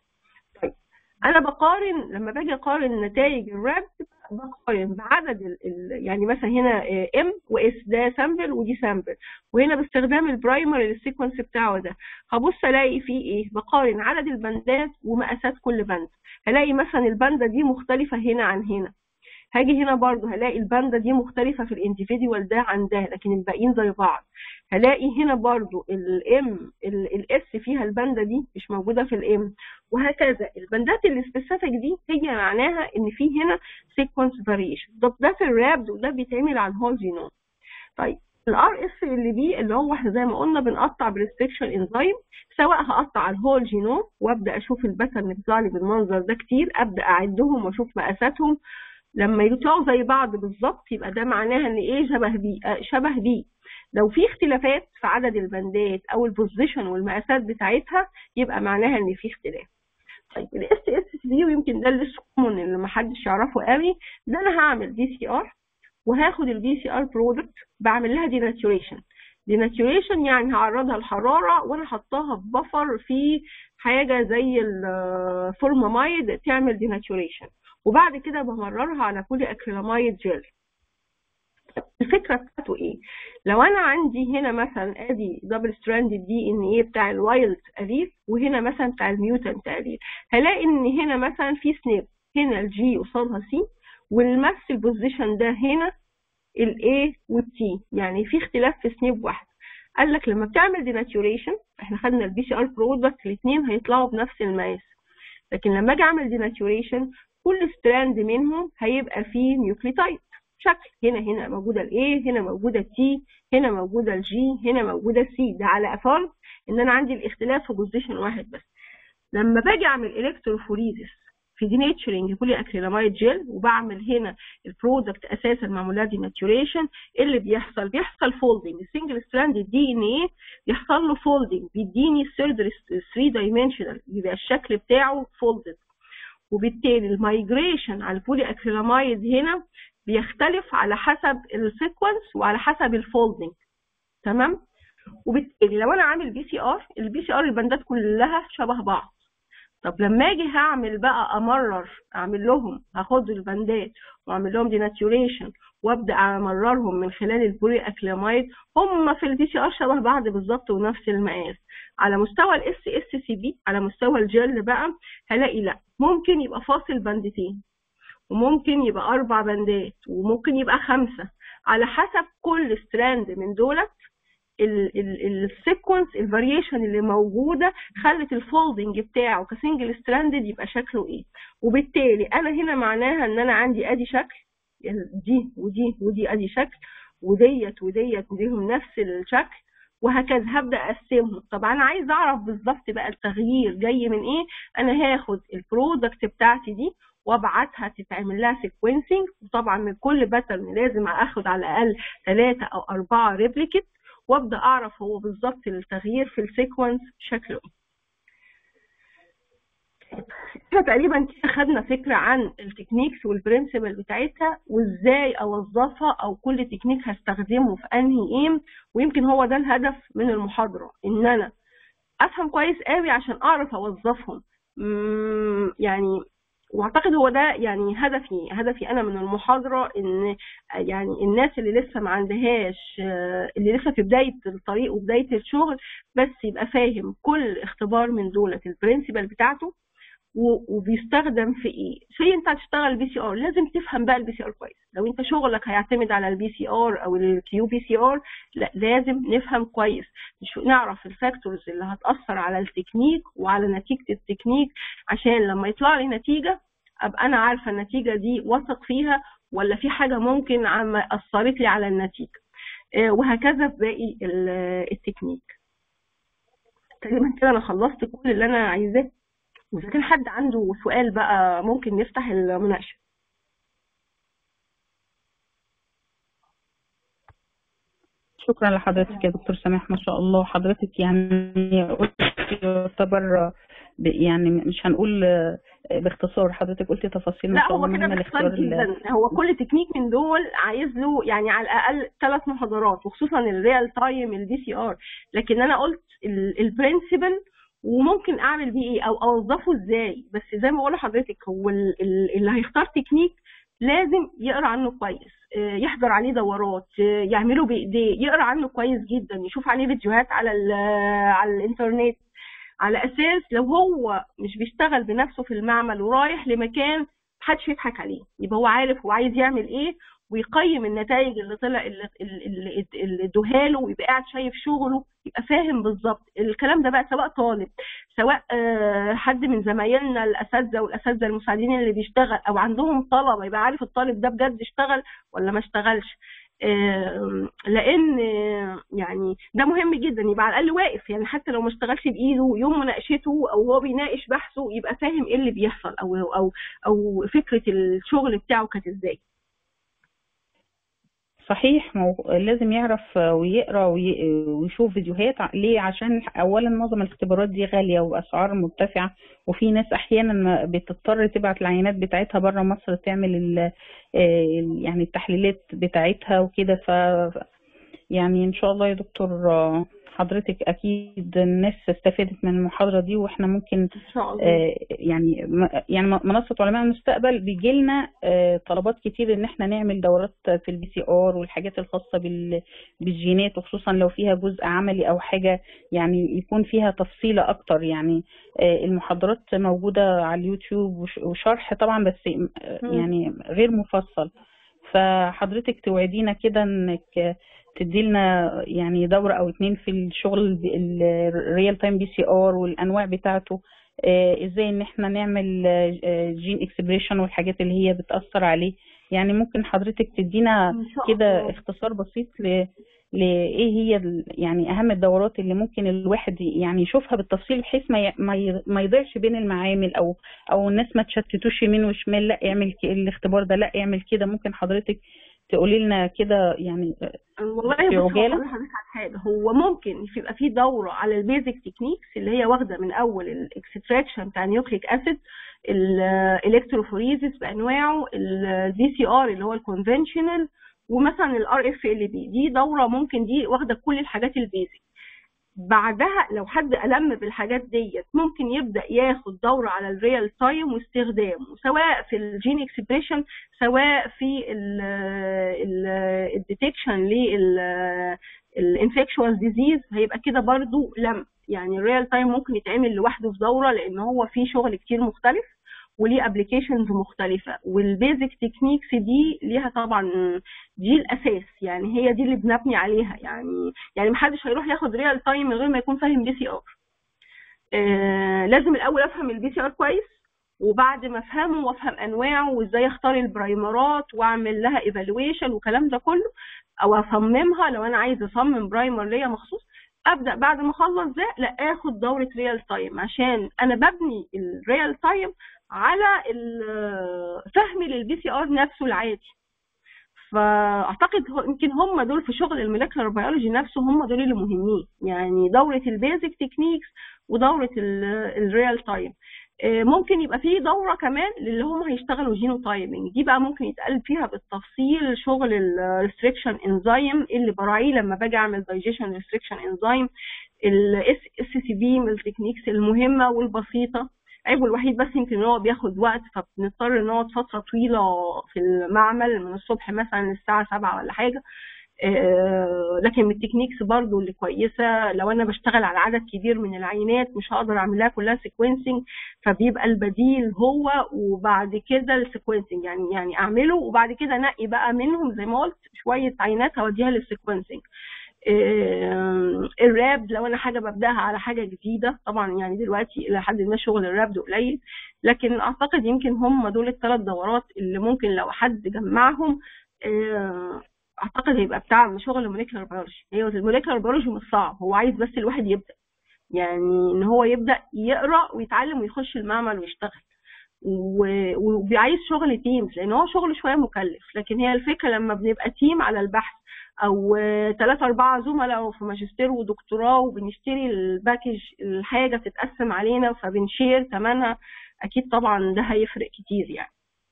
انا بقارن لما باجي اقارن نتائج الراب بقارن بعدد ال ال يعني مثلا هنا ام واس ده سامبل ودي سامبل وهنا باستخدام البرايمر السيكونس بتاعه ده هبص الاقي فيه ايه بقارن عدد البندات ومقاسات كل بند هلاقي مثلا البنده دي مختلفه هنا عن هنا هاجي هنا برضو هلاقي الباندا دي مختلفة في الانديفيديوال ده عن ده لكن الباقيين زي بعض هلاقي هنا برضو الام الاس فيها الباندا دي مش موجودة في الام وهكذا البندات السبيسيفيك دي هي معناها ان في هنا سيكونس فاريشن ده ده في الرابد وده بيتعمل على الهول جينوم طيب الار اف ال بي اللي هو احنا زي ما قلنا بنقطع بريستريكشن انزيم سواء هقطع الهول جينوم وابدا اشوف الباترن بيطلع لي بالمنظر ده كتير ابدا اعدهم واشوف مقاساتهم لما يطلعوا زي بعض بالظبط يبقى ده معناها ان ايه شبه بي آه شبه بي لو في اختلافات في عدد البندات او البوزيشن والمقاسات بتاعتها يبقى معناها ان في اختلاف طيب الاس اس بي ويمكن ده اللي كومون اللي ما حدش يعرفه قوي ده انا هعمل دي سي ار وهاخد البي سي ار برودكت بعمل لها ديناتوريشن ديناتوريشن يعني هعرضها للحراره وانا حطاها في بفر في حاجه زي الفورمامايد تعمل ديناتوريشن وبعد كده بمررها على بولي اكريلاميد جل الفكره بتاعته ايه لو انا عندي هنا مثلا ادي دبل ستراند دي ان ايه بتاع الوايلد اليف وهنا مثلا بتاع الميوتنت اليف هلاقي ان هنا مثلا في سنيب هنا الجي قصادها سي والمس البوزيشن ده هنا الاي والتي يعني في اختلاف في سنيب واحد قال لك لما بتعمل ديناتوريشن احنا خدنا البي سي ار برودكت الاثنين هيطلعوا بنفس المقاس لكن لما اجي اعمل ديناتوريشن كل ستراند منهم هيبقى فيه نيوكليتايد شكل هنا هنا موجوده الاي هنا موجوده التي هنا موجوده الجي هنا موجوده السي ده على افرض ان انا عندي الاختلاف في بوزيشن واحد بس لما باجي اعمل الكتروفوريزس في ديناتشرنج بولي اكريلاميد جيل وبعمل هنا البرودكت اساسا معمول لها ديناتوريشن ايه اللي بيحصل بيحصل فولدنج السنجل ستراند دي ان ايه بيحصل له فولدنج بيديني الثيرد 3 دايمنشنال بيبقى الشكل بتاعه فولدد وبالتالي المايجريشن على البولي اكريلاميد هنا بيختلف على حسب السيكونس وعلى حسب الفولدنج تمام وبالتالي لو انا عامل بي سي ار البي سي ار البندات كلها شبه بعض طب لما اجي هعمل بقى امرر اعمل لهم هاخد البندات واعمل لهم ديناتوريشن وابدا امررهم من خلال البوري اكلامايد هم في البي سي ار شبه بعض بالظبط ونفس المقاس على مستوى الاس اس سي بي على مستوى الجل بقى هلاقي لا ممكن يبقى فاصل بندتين وممكن يبقى اربع بندات وممكن يبقى خمسه على حسب كل ستراند من دولت السيكونس الفاريشن اللي موجوده خلت الفولدنج بتاعه كسنجل ستراندد يبقى شكله ايه وبالتالي انا هنا معناها ان انا عندي ادي شكل دي ودي ودي ادي شكل وديت وديت ليهم نفس الشكل وهكذا هبدا اقسمهم طب انا عايز اعرف بالظبط بقى التغيير جاي من ايه انا هاخد البرودكت بتاعتي دي وابعتها تتعمل لها سيكونسنج وطبعا من كل باترن لازم اخد على الاقل ثلاثه او اربعه ريبليكت وابدا اعرف هو بالظبط التغيير في السيكونس شكله ايه احنا تقريبا خدنا فكره عن التكنيكس والبرنسبل بتاعتها وازاي اوظفها او كل تكنيك هستخدمه في انهي ايم ويمكن هو ده الهدف من المحاضره ان انا افهم كويس قوي عشان اعرف اوظفهم يعني واعتقد هو ده يعني هدفي هدفي انا من المحاضره ان يعني الناس اللي لسه ما عندهاش اللي لسه في بدايه الطريق وبدايه الشغل بس يبقى فاهم كل اختبار من دولة البرنسبل بتاعته وبيستخدم في ايه في انت هتشتغل بي سي ار لازم تفهم بقى البي سي ار كويس لو انت شغلك هيعتمد على البي سي ار او الكيو بي سي ار لا لازم نفهم كويس نعرف الفاكتورز اللي هتاثر على التكنيك وعلى نتيجه التكنيك عشان لما يطلع لي نتيجه ابقى انا عارفه النتيجه دي واثق فيها ولا في حاجه ممكن عم اثرت لي على النتيجه وهكذا في باقي التكنيك تقريبا كده انا خلصت كل اللي انا عايزاه وإذا كان حد عنده سؤال بقى ممكن نفتح المناقشة شكرا لحضرتك يا دكتور سماح ما شاء الله حضرتك يعني قلت يعتبر يعني مش هنقول باختصار حضرتك قلتي تفاصيل لا هو كده باختصار جدا هو كل تكنيك من دول عايز له يعني على الاقل ثلاث محاضرات وخصوصا الريال تايم البي سي ار لكن انا قلت البرنسبل وممكن اعمل بيه ايه او اوظفه ازاي بس زي ما بقول لحضرتك هو اللي هيختار تكنيك لازم يقرا عنه كويس يحضر عليه دورات يعمله بايديه يقرا عنه كويس جدا يشوف عليه فيديوهات على على الانترنت على اساس لو هو مش بيشتغل بنفسه في المعمل ورايح لمكان محدش يضحك عليه يبقى هو عارف هو عايز يعمل ايه ويقيم النتائج اللي طلع اللي, اللي, اللي ادوها له ويبقى قاعد شايف شغله يبقى فاهم بالظبط الكلام ده بقى سواء طالب سواء حد من زمايلنا الاساتذه والاساتذه المساعدين اللي بيشتغل او عندهم طلبه يبقى عارف الطالب ده بجد اشتغل ولا ما اشتغلش لان يعني ده مهم جدا يبقى على الاقل واقف يعني حتى لو ما اشتغلش بايده يوم مناقشته او هو بيناقش بحثه يبقى فاهم ايه اللي بيحصل او او او فكره الشغل بتاعه كانت ازاي صحيح مو... لازم يعرف ويقرا وي... ويشوف فيديوهات ليه عشان اولا معظم الاختبارات دي غاليه واسعار مرتفعه وفي ناس احيانا بتضطر تبعت العينات بتاعتها بره مصر تعمل ال... يعني التحليلات بتاعتها وكده ف يعني ان شاء الله يا دكتور حضرتك اكيد الناس استفادت من المحاضره دي واحنا ممكن ان شاء الله آه يعني يعني منصه علماء المستقبل بيجي لنا آه طلبات كتير ان احنا نعمل دورات في البي سي ار والحاجات الخاصه بالجينات وخصوصا لو فيها جزء عملي او حاجه يعني يكون فيها تفصيله اكتر يعني آه المحاضرات موجوده على اليوتيوب وشرح طبعا بس يعني غير مفصل فحضرتك توعدينا كده انك تدي لنا يعني دورة أو اتنين في الشغل الريال تايم بي سي ار والأنواع بتاعته آه ازاي ان احنا نعمل آه جين اكسبريشن والحاجات اللي هي بتأثر عليه يعني ممكن حضرتك تدينا كده اختصار بسيط ل لايه هي يعني اهم الدورات اللي ممكن الواحد يعني يشوفها بالتفصيل بحيث ما ما يضيعش بين المعامل او او الناس ما تشتتوش يمين وشمال لا اعمل الاختبار ده لا اعمل كده ممكن حضرتك تقولي لنا كده يعني والله في عجاله حضرتك حاجه هو ممكن يبقى في دوره على البيزك تكنيكس اللي هي واخده من اول الاكستراكشن بتاع نيوكليك اسيد الالكتروفوريزيس بانواعه الدي سي ار اللي هو الكونفنشنال ومثلا الار اف ال بي دي دوره ممكن دي واخده كل الحاجات البيزك بعدها لو حد ألم بالحاجات ديت ممكن يبدأ ياخد دورة على الريال تايم واستخدامه سواء في الجين اكسبريشن سواء في الديتكشن للانفكشوال ديزيز هيبقى كده برضو لم يعني الريال تايم ممكن يتعمل لوحده في دورة لأن هو فيه شغل كتير مختلف وليه ابلكيشنز مختلفه والبيزك تكنيكس دي ليها طبعا دي الاساس يعني هي دي اللي بنبني عليها يعني يعني محدش هيروح ياخد ريال تايم من غير ما يكون فاهم بي سي ار آه لازم الاول افهم البي سي ار كويس وبعد ما افهمه وافهم انواعه وازاي اختار البرايمرات واعمل لها ايفالويشن والكلام ده كله او اصممها لو انا عايز اصمم برايمر ليا مخصوص ابدا بعد ما اخلص ده لا اخد دوره ريال تايم عشان انا ببني الريال تايم على فهمي للبي سي ار نفسه العادي فاعتقد يمكن هم دول في شغل المولكيولر بيولوجي نفسه هم دول اللي مهمين يعني دوره البيزك تكنيكس ودوره الريال تايم ممكن يبقى في دوره كمان للي هم هيشتغلوا جينو تايمنج دي بقى ممكن يتقال فيها بالتفصيل شغل الريستريكشن انزيم اللي براعيه لما باجي اعمل دايجيشن ريستريكشن انزيم الاس اس سي بي من التكنيكس المهمه والبسيطه عيبه الوحيد بس يمكن ان هو بياخد وقت فبنضطر نقعد فتره طويله في المعمل من الصبح مثلا للساعه 7 ولا حاجه لكن من التكنيكس برضو اللي كويسه لو انا بشتغل على عدد كبير من العينات مش هقدر اعملها كلها سيكونسنج فبيبقى البديل هو وبعد كده السيكونسنج يعني يعني اعمله وبعد كده انقي بقى منهم زي ما قلت شويه عينات هوديها للسيكونسنج الراب لو انا حاجه ببداها على حاجه جديده طبعا يعني دلوقتي الى حد ما شغل الراب ده قليل لكن اعتقد يمكن هم دول الثلاث دورات اللي ممكن لو حد جمعهم اعتقد هيبقى بتاع شغل الموليكولر بيولوجي هي الموليكولر بيولوجي مش صعب هو عايز بس الواحد يبدا يعني ان هو يبدا يقرا ويتعلم ويخش المعمل ويشتغل وبيعايز شغل تيمز لان هو شغل شويه مكلف لكن هي الفكره لما بنبقى تيم على البحث او ثلاثة أربعة زملاء في ماجستير ودكتوراه وبنشتري الباكج الحاجة تتقسم علينا فبنشير ثمنها أكيد طبعا ده هيفرق كتير يعني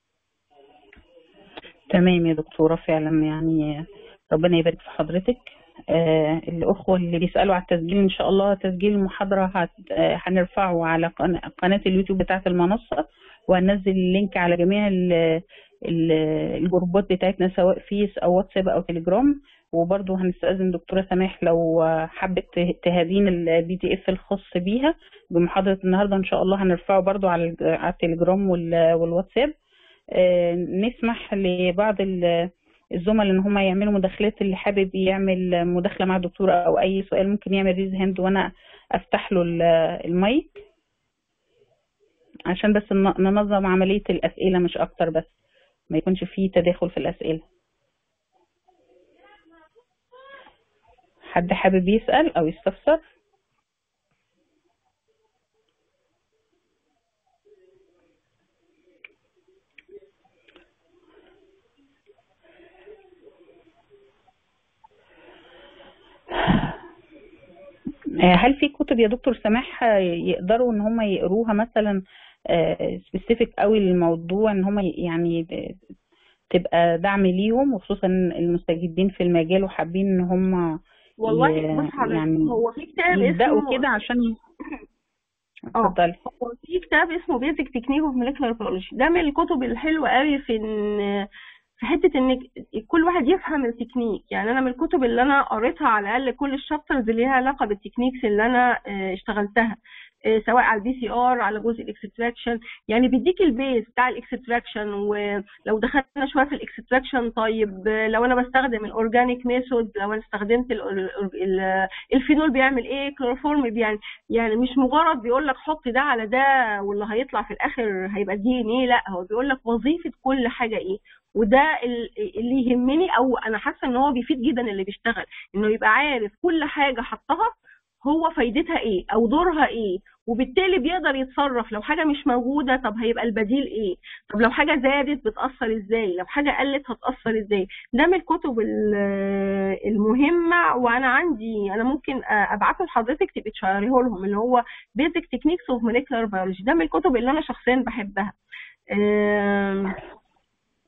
تمام يا دكتورة فعلا يعني ربنا يبارك في حضرتك آه الأخوة اللي بيسألوا على التسجيل إن شاء الله تسجيل المحاضرة هت... آه هنرفعه على قناة, قناة اليوتيوب بتاعة المنصة وهننزل اللينك على جميع ال... الجروبات بتاعتنا سواء فيس او واتساب او تليجرام وبرضه هنستأذن دكتورة سماح لو حبت تهدين البي دي اف الخاص بيها بمحاضرة النهاردة ان شاء الله هنرفعه برضه على على التليجرام والواتساب نسمح لبعض الزملاء ان هم يعملوا مداخلات اللي حابب يعمل مداخلة مع الدكتورة او اي سؤال ممكن يعمل ريز هاند وانا افتح له المايك عشان بس ننظم عملية الأسئلة مش أكتر بس ما يكونش فيه تداخل في الأسئلة حد حابب يسأل أو يستفسر هل في كتب يا دكتور سماح يقدروا ان هم يقروها مثلا سبيسيفيك قوي للموضوع ان هم يعني تبقى دعم ليهم وخصوصا المستجدين في المجال وحابين ان هم والله بص حضرتك يعني هو في كتاب يبداوا اسمه كده عشان اه اتفضلي هو في كتاب اسمه بيزك تكنيك اوف موليكولار بيولوجي ده من الكتب الحلوه قوي في ان في حته ان كل واحد يفهم التكنيك يعني انا من الكتب اللي انا قريتها على الاقل كل الشابترز اللي ليها علاقه بالتكنيكس اللي انا آه، اشتغلتها آه، سواء على البي سي ار على جزء الاكستراكشن يعني بيديك البيز بتاع الاكستراكشن ولو دخلنا شويه في الاكستراكشن طيب آه، لو انا بستخدم الاورجانيك ميثود لو انا استخدمت ال- ال- ال- الفينول بيعمل ايه كلوروفورم بيعمل يعني مش مجرد بيقول لك حط ده على ده واللي هيطلع في الاخر هيبقى دي ان ايه لا هو بيقول لك وظيفه كل حاجه ايه وده ال- اللي يهمني او انا حاسه ان هو بيفيد جدا اللي بيشتغل انه يبقى عارف كل حاجه حطها هو فايدتها ايه او دورها ايه وبالتالي بيقدر يتصرف لو حاجه مش موجوده طب هيبقى البديل ايه طب لو حاجه زادت بتاثر ازاي لو حاجه قلت هتاثر ازاي ده من الكتب ال- المهمه وانا عندي انا ممكن ابعته لحضرتك تبقي تشيريه لهم اللي هو بيزك تكنيكس اوف موليكولار بيولوجي ده من الكتب اللي انا شخصيا بحبها آم،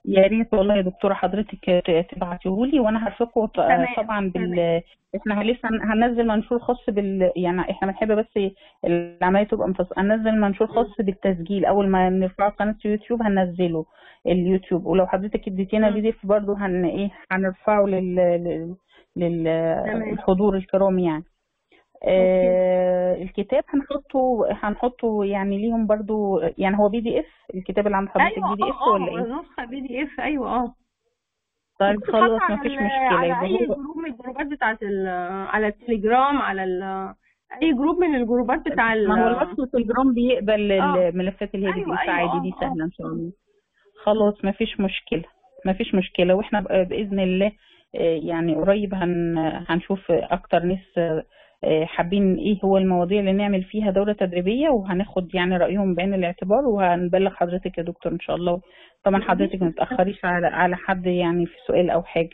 يا ريت والله يا دكتورة حضرتك تبعتيهولي وانا هرفقه ط- تمام، طبعا بال احنا لسه هننزل منشور خاص بال يعني احنا بنحب بس العملية تبقى مفصلة هننزل منشور خاص بالتسجيل اول ما نرفعه قناة يوتيوب هننزله اليوتيوب ولو حضرتك اديتينا مم. بي دي اف برضه هن ايه هنرفعه لل لل تمام. للحضور الكرام يعني آه الكتاب هنحطه هنحطه يعني ليهم برضو يعني هو بي دي اف الكتاب اللي عند حضرتك ايوه بي دي اف اه ولا اه ايه؟ نسخه بي دي اف ايوه اه طيب ممكن خلاص تتحط مفيش على مشكلة على يبقى اي هو جروب من الجروبات بتاعت ال- على التليجرام على ال- اي جروب من الجروبات بتاع ال- ما هو الواتس والتليجرام بيقبل آه. الملفات اللي هي بي دي أيوة، اف أيوة، عادي آه، دي آه. سهلة ان شاء الله خلاص مفيش مشكلة مفيش مشكلة واحنا بقى بإذن الله آه، يعني قريب هن هنشوف أكتر ناس آه، آه، حابين ايه هو المواضيع اللي نعمل فيها دورة تدريبية وهناخد يعني رأيهم بعين الاعتبار وهنبلغ حضرتك يا دكتور إن شاء الله طبعا حضرتك ما تتأخريش على على حد يعني في سؤال أو حاجة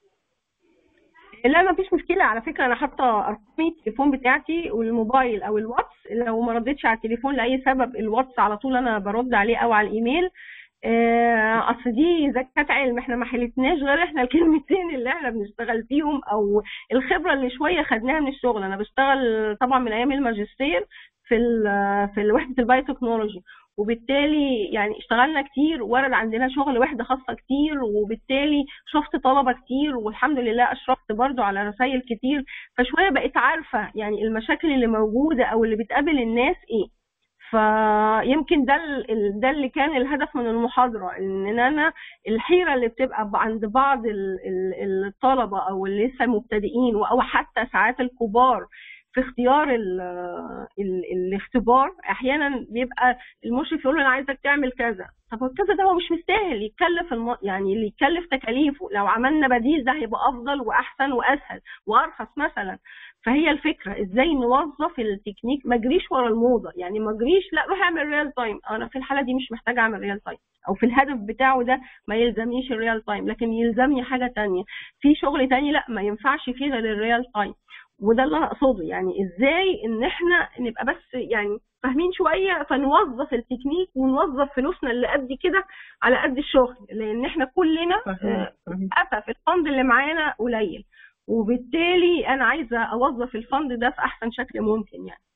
لا ما فيش مشكلة على فكرة أنا حاطة أرقام التليفون بتاعتي والموبايل أو الواتس لو ما ردتش على التليفون لأي سبب الواتس على طول أنا برد عليه أو على الإيميل آه، أصل دي زكاة علم إحنا ما حلتناش غير إحنا الكلمتين اللي إحنا بنشتغل فيهم أو الخبرة اللي شوية خدناها من الشغل أنا بشتغل طبعا من أيام الماجستير في ال- في وحدة البايوتكنولوجي وبالتالي يعني اشتغلنا كتير ورد عندنا شغل وحدة خاصة كتير وبالتالي شفت طلبة كتير والحمد لله أشرفت برضو على رسائل كتير فشوية بقيت عارفة يعني المشاكل اللي موجودة أو اللي بتقابل الناس إيه فيمكن ده ال- ال- ده اللي كان الهدف من المحاضرة إن أنا الحيرة اللي بتبقى عند بعض ال- ال- الطلبة أو اللي لسه مبتدئين أو حتى ساعات الكبار في اختيار ال ال الاختبار احيانا بيبقى المشرف يقول له انا عايزك تعمل كذا طب هو كذا ده هو مش مستاهل يتكلف الم... يعني اللي يتكلف تكاليفه لو عملنا بديل ده هيبقى افضل واحسن واسهل وارخص مثلا فهي الفكره ازاي نوظف التكنيك ما اجريش ورا الموضه يعني ما اجريش لا روح اعمل ريال تايم انا في الحاله دي مش محتاجه اعمل ريال تايم او في الهدف بتاعه ده ما يلزمنيش الريال تايم لكن يلزمني حاجه تانية في شغل تاني لا ما ينفعش فيه غير الريال تايم وده اللي انا اقصده يعني ازاي ان احنا نبقى بس يعني فاهمين شويه فنوظف التكنيك ونوظف فلوسنا اللي قد كده على قد الشغل لان احنا كلنا صحيح آه، صحيح للاسف الفند اللي معانا قليل وبالتالي انا عايزه اوظف الفند ده في احسن شكل ممكن يعني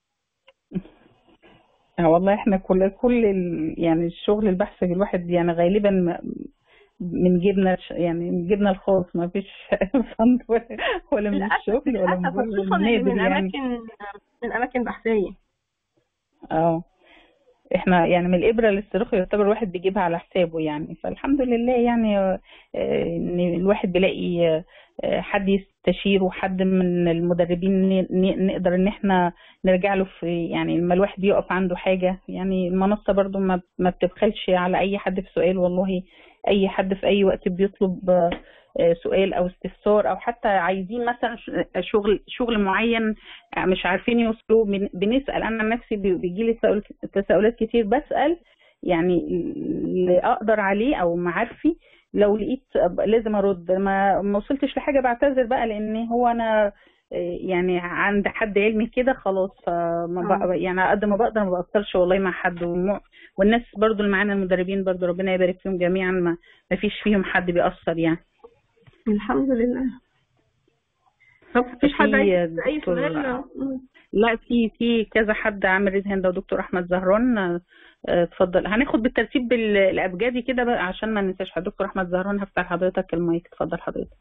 آه والله احنا كل كل ال- يعني الشغل البحث الواحد يعني غالبا م- من جيبنا الش- يعني من جيبنا الخاص ما فيش فند ولا ولا من للاسف الشغل ولا من للاسف بره خصوصا اللي نادر من يعني اماكن من اماكن بحثيه اه احنا يعني من الابره للصاروخ يعتبر الواحد بيجيبها على حسابه يعني فالحمد لله يعني آه، ان الواحد بيلاقي آه، حد يستشيره وحد من المدربين ن- ن- نقدر ان احنا نرجع له في يعني لما الواحد يقف عنده حاجه يعني المنصه برضو ما ما بتبخلش على اي حد في سؤال والله اي حد في اي وقت بيطلب آه، آه، سؤال او استفسار او حتى عايزين مثلا ش- شغل شغل معين مش عارفين يوصلوا بن- بنسأل أنا عن نفسي بيجي لي تساؤلات كتير بسأل يعني اللي أقدر عليه أو معارفي لو لقيت أبقى لازم أرد ما ما وصلتش لحاجة بعتذر بقى لأن هو أنا إيه، يعني عند حد علمي كده خلاص فما آه. بق... يعني على قد ما بقدر ما بقصرش والله مع حد وم... والناس برضو اللي معانا المدربين برضو ربنا يبارك فيهم جميعا ما ما فيش فيهم حد بيأثر يعني الحمد لله طب مفيش حد في عايز اي دكتور- سؤال لا في في كذا حد عامل ريد هاند ودكتور احمد زهران آه، آه، اتفضل هناخد بالترتيب بال- الابجدي كده بقى عشان ما ننساش حد. دكتور احمد زهران هفتح حضرتك المايك اتفضل حضرتك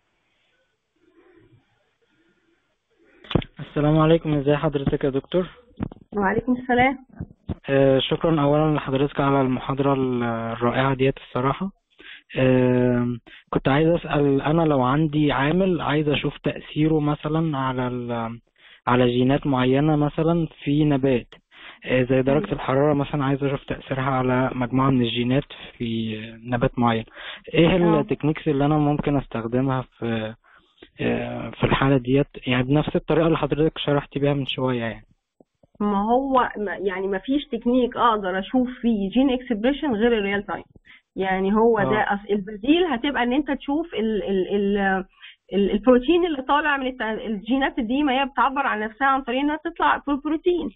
السلام عليكم ازي حضرتك يا دكتور وعليكم السلام آه شكرا اولا لحضرتك على المحاضرة ال- الرائعة ديت الصراحة آه كنت عايز اسأل انا لو عندي عامل عايز اشوف تأثيره مثلا على ال- على جينات معينة مثلا في نبات آه زي درجة الحرارة مثلا عايز اشوف تأثيرها على مجموعة من الجينات في نبات معين ايه آه. التكنيكس اللي انا ممكن استخدمها في آه، في الحالة ديت يعني بنفس الطريقة اللي حضرتك شرحت بيها من شوية يعني ما هو ما- يعني ما فيش تكنيك اقدر اشوف فيه جين اكسبريشن غير الريال تايم يعني هو ده آه. أص- البديل هتبقى ان انت تشوف ال ال ال ال- البروتين اللي طالع من الت- الجينات دي ما هي بتعبر عن نفسها عن طريق انها تطلع بروتين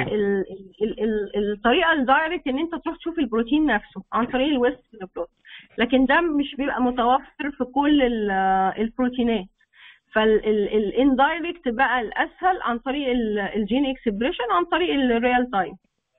فالطريقه الدايركت ان انت تروح تشوف البروتين نفسه عن طريق الويست بلوت لكن ده مش بيبقى متوفر في كل ال- البروتينات فالاندايركت بقى الاسهل عن طريق الجين اكسبريشن عن طريق الريال تايم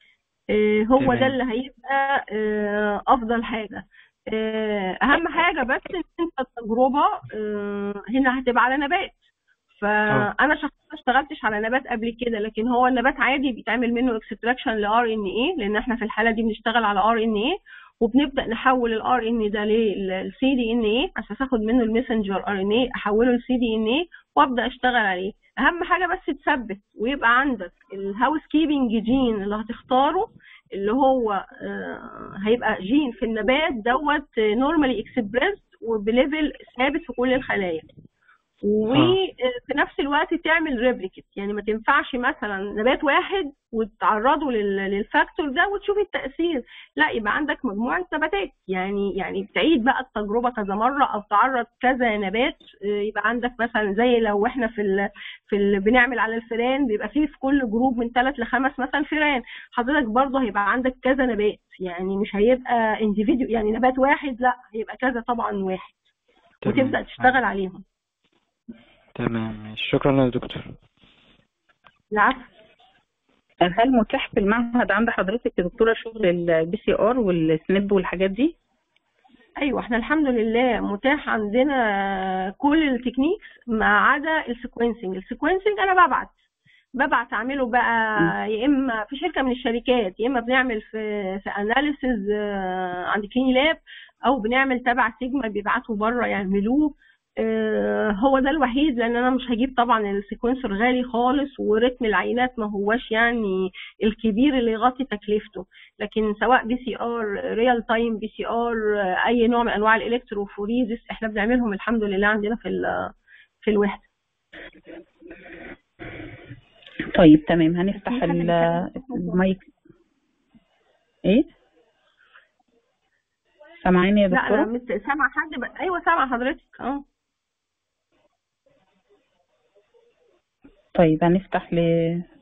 هو تمام. ده اللي هيبقى آه، افضل حاجه آه، اهم حاجه بس ان انت التجربه آه، هنا هتبقى على نبات فانا شخصيا ما اشتغلتش على نبات قبل كده لكن هو النبات عادي بيتعمل منه اكستراكشن لار ان اي لان احنا في الحاله دي بنشتغل على ار ان اي وبنبدا نحول الار ان ده للسي دي ان اي عشان اخد منه الميسنجر ار ان اي احوله لسي دي ان اي وابدا اشتغل عليه اهم حاجه بس تثبت ويبقى عندك الهاوس كيبنج جين اللي هتختاره اللي هو آه، هيبقى جين في النبات دوت نورمالي اكسبريسد وبليفل ثابت في كل الخلايا وفي نفس الوقت تعمل ريبليكت يعني ما تنفعش مثلا نبات واحد وتعرضه لل- للفاكتور ده وتشوف التأثير لا يبقى عندك مجموعة نباتات يعني يعني تعيد بقى التجربة كذا مرة أو تعرض كذا نبات آه، يبقى عندك مثلا زي لو احنا في ال في ال بنعمل على الفئران بيبقى فيه في كل جروب من ثلاث لخمس مثلا فئران حضرتك برضه هيبقى عندك كذا نبات يعني مش هيبقى انديفيديو يعني نبات واحد لا هيبقى كذا طبعا واحد تمام. وتبدأ تشتغل عليهم تمام ماشي. شكرا يا دكتور العفو هل متاح في المعهد عند حضرتك يا دكتورة شغل البي سي ار والسنب والحاجات دي؟ ايوه احنا الحمد لله متاح عندنا كل التكنيكس ما عدا السيكونسنج السيكونسنج انا ببعت ببعت اعمله بقى يا اما في شركه من الشركات يا اما بنعمل في في اناليسز عند كليني لاب او بنعمل تبع سيجما بيبعتوا بره يعملوه آه، هو ده الوحيد لان انا مش هجيب طبعا السيكونسر غالي خالص ورتم العينات ما هواش يعني الكبير اللي يغطي تكلفته لكن سواء بي سي ار ريال تايم بي سي ار اي نوع من انواع الالكتروفوريزس احنا بنعملهم الحمد لله عندنا في ال- في الوحده طيب تمام هنفتح في حد ال- بيتكلم؟ المايك ايه؟ سامعيني يا لا انا دكتورة؟ مت- سامعه حد ب... ايوه سامعه حضرتك اه طيب هنفتح ل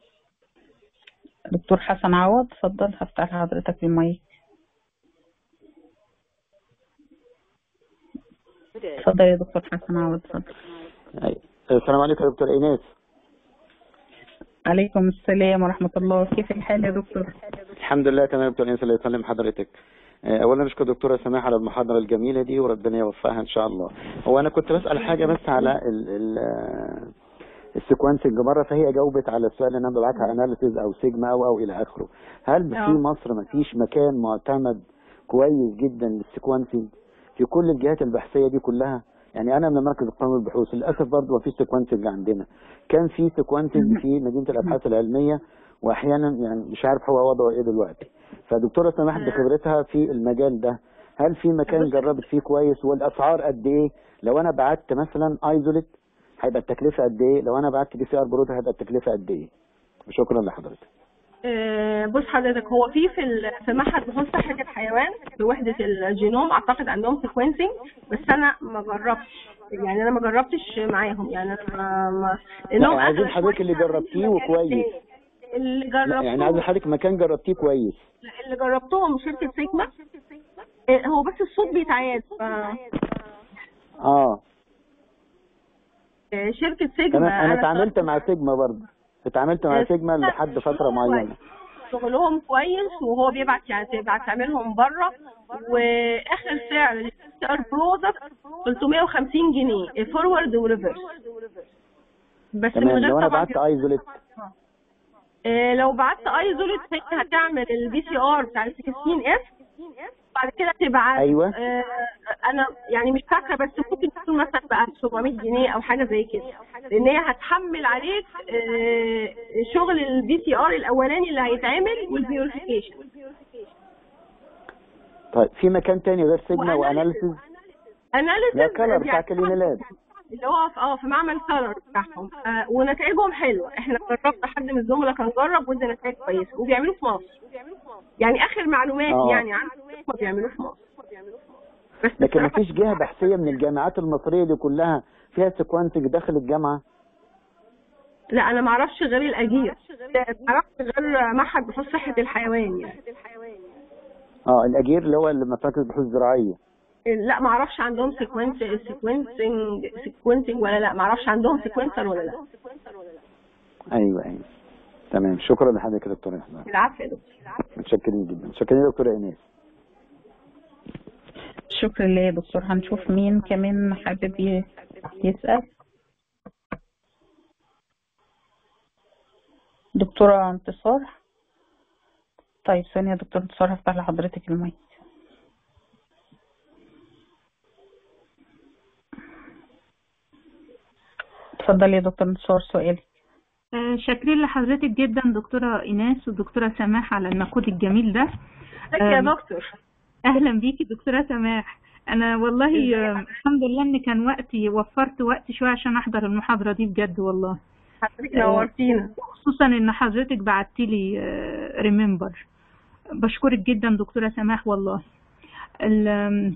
دكتور حسن عوض اتفضل هفتح لحضرتك المايك اتفضل يا دكتور حسن عوض اتفضل أي- السلام عليكم يا دكتور ايناس عليكم السلام ورحمة الله كيف الحال يا دكتور؟ الحمد لله تمام يا دكتور ايناس الله يسلم حضرتك آه، اولا نشكر دكتوره سماح على المحاضره الجميله دي وربنا يوفقها ان شاء الله هو انا كنت بسال حاجه بس على ال ال آه، السيكونسنج مره فهي جاوبت على السؤال اللي انا ببعتها اناليسيز او سيجما او او الى اخره هل آه. في مصر ما فيش مكان معتمد كويس جدا للسيكونسنج في كل الجهات البحثيه دي كلها يعني انا من مركز القومي للبحوث للاسف برضه ما فيش سيكونسنج عندنا كان في سيكونسنج في مدينه الابحاث العلميه واحيانا يعني مش عارف هو وضعه ايه دلوقتي فدكتوره سماح بخبرتها في المجال ده هل في مكان جربت فيه كويس والاسعار قد ايه لو انا بعت مثلا ايزوليت هيبقى التكلفه قد ايه لو انا بعت بي سي ار برود هيبقى التكلفه قد ايه شكرا لحضرتك آه، بص حضرتك هو في في ال- في معهد بحوث صحة الحيوان في وحدة الجينوم أعتقد عندهم سيكونسنج بس أنا ما جربتش يعني أنا ما جربتش معاهم يعني أنا ما ما لأنهم عايزين أغلى حضرتك شوية اللي جربتيه من وكويس. المجال التاني. اللي لا يعني عايز جربتهم حضرتك مكان جربتيه كويس اللي جربتهم شركة سيجما آه، هو بس الصوت بيتعاد ف اه آه، شركة سيجما تمام انا اتعاملت اشتغلت مع سيجما برضه اتعاملت مع سيجما لحد فتره معينه شغلهم كويس وهو بيبعت يعني تبعت تعملهم بره واخر سعر للستار برودكت 350 جنيه فورورد وريفرس بس من تمام غير لو انا طبعا بعت ايزوليت آه، لو بعت ايزوليت هي هتعمل البي سي ار بتاع ال 16 اف بعد كده تبعت أيوة. آه، انا يعني مش فاكره بس ممكن تكون مثلا بقى 700 جنيه او حاجه زي كده لان هي هتحمل عليك آه، شغل البي سي ار الاولاني اللي هيتعمل والبيوريفيكيشن طيب في مكان تاني غير سيجما وأناليسيس. واناليسيز اناليسيس لا كلر بتاع كلينيلاب اللي هو في اه في معمل كلر بتاعهم آه ونتائجهم حلوه احنا جربنا حد من الزملاء كان جرب وادى نتائج كويسه وبيعملوه في مصر يعني اخر معلومات آه. يعني عن ما بيعملوه في مصر بس لكن ما بصراحة فيش جهه بحثيه من الجامعات المصريه دي كلها فيها سيكونسنج داخل الجامعه لا انا ما اعرفش غير الاجير ما اعرفش غير معهد بحوث صحه الحيوان يعني اه الاجير اللي هو اللي مركز بحوث زراعيه لا ما اعرفش عندهم سيكونس سيكونسنج سيكونسنج ولا لا ما اعرفش عندهم سيكونسر ولا لا ايوه ايوه تمام شكرا لحضرتك يا دكتور احمد العفو يا دكتور متشكرين جدا متشكرين يا دكتوره ايناس شكرا لله يا دكتور هنشوف مين كمان حابب ي- يسأل دكتورة انتصار طيب ثانية يا دكتور انتصار هفتح لحضرتك المايك اتفضلي يا دكتور انتصار سؤال آه، شاكرين لحضرتك جدا دكتورة إيناس ودكتورة سماح على المجهود الجميل ده ازيك يا أم، دكتور أهلا بيكي دكتورة سماح أنا والله آه، الحمد لله إن كان وقتي وفرت وقت شوية عشان أحضر المحاضرة دي بجد والله حضرتك نورتينا خصوصا إن حضرتك بعتيلي ريمبر بشكرك جدا دكتورة سماح والله ال- آم،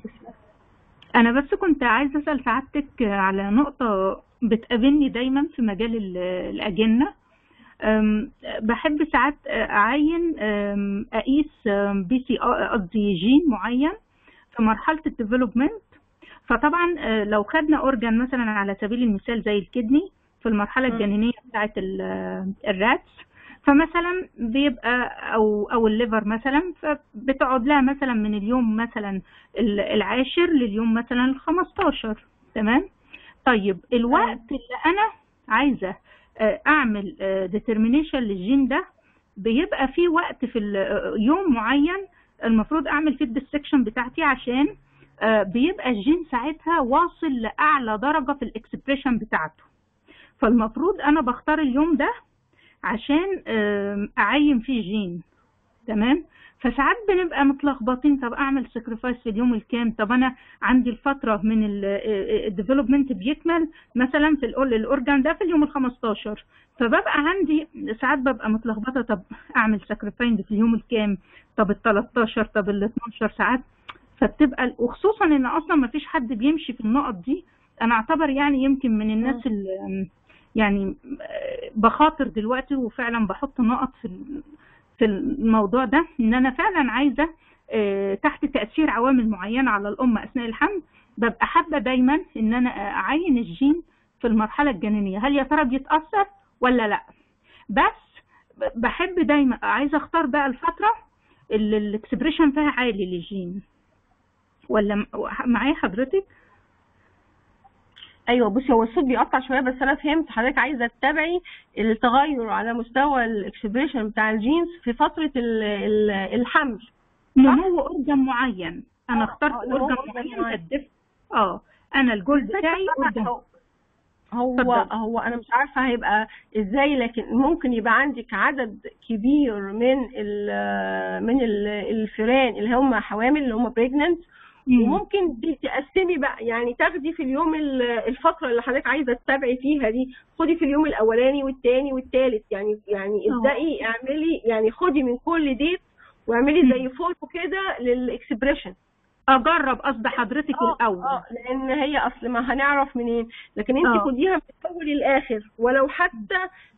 أنا بس كنت عايزة أسأل سعادتك على نقطة بتقابلني دايما في مجال ال- الأجنة أم، بحب ساعات أعين أم، أقيس بي سي قصدي جين معين في مرحلة الديفلوبمنت فطبعا آه، لو خدنا أورجان مثلا على سبيل المثال زي الكدني في المرحلة مم. الجنينية بتاعة ال- الراتس فمثلا بيبقى او او الليفر مثلا فبتقعد لها مثلا من اليوم مثلا ال- العاشر لليوم مثلا ال 15 تمام طيب الوقت اللي انا عايزه آه، اعمل ديترمينيشن للجين ده بيبقى في وقت في ال- آه، يوم معين المفروض اعمل فيه الديسكشن بتاعتي عشان آه، بيبقى الجين ساعتها واصل لاعلى درجه في الاكسبريشن بتاعته فالمفروض انا بختار اليوم ده عشان آم، اعين فيه جين تمام فساعات بنبقى متلخبطين طب اعمل سكريفايس في اليوم الكام طب انا عندي الفتره من الديفلوبمنت بيكمل مثلا في الأور- الاورجان ده في اليوم ال 15 فببقى عندي ساعات ببقى متلخبطه طب اعمل سكريفاينج في اليوم الكام طب ال 13 طب ال 12 ساعات فبتبقى وخصوصا ان اصلا ما فيش حد بيمشي في النقط دي انا اعتبر يعني يمكن من الناس اللي يعني بخاطر دلوقتي وفعلا بحط نقط في ال- في الموضوع ده ان انا فعلا عايزه آه، تحت تاثير عوامل معينه على الام اثناء الحمل ببقى حابه دايما ان انا اعين الجين في المرحله الجنينيه هل يا ترى بيتاثر ولا لا بس ب- بحب دايما عايزه اختار بقى الفتره اللي الاكسبريشن فيها عالي للجين ولا م- معايا حضرتك ايوه بصي هو الصوت بيقطع شويه بس انا فهمت حضرتك عايزه تتابعي التغير على مستوى الاكسبريشن بتاع الجينز في فتره ال- ال- الحمل نمو اورجان معين انا آه، اخترت آه، نمو اورجان أورجان معين معين. هدف اه انا الجول بتاعي اورجان هو اتفضل. هو انا مش عارفه هيبقى ازاي لكن ممكن يبقى عندك عدد كبير من ال من ال الفئران اللي هم حوامل اللي هم بريجننت مم. وممكن دي تقسمي بقى يعني تاخدي في اليوم ال- الفتره اللي حضرتك عايزه تتابعي فيها دي خدي في اليوم الاولاني والثاني والثالث يعني يعني اه. ابدأي اعملي يعني خدي من كل ديت واعملي زي فولو كده للاكسبريشن اجرب قصد حضرتك اه الاول اه لان هي اصل ما هنعرف منين لكن انت اه. خديها من الاول للاخر ولو حتى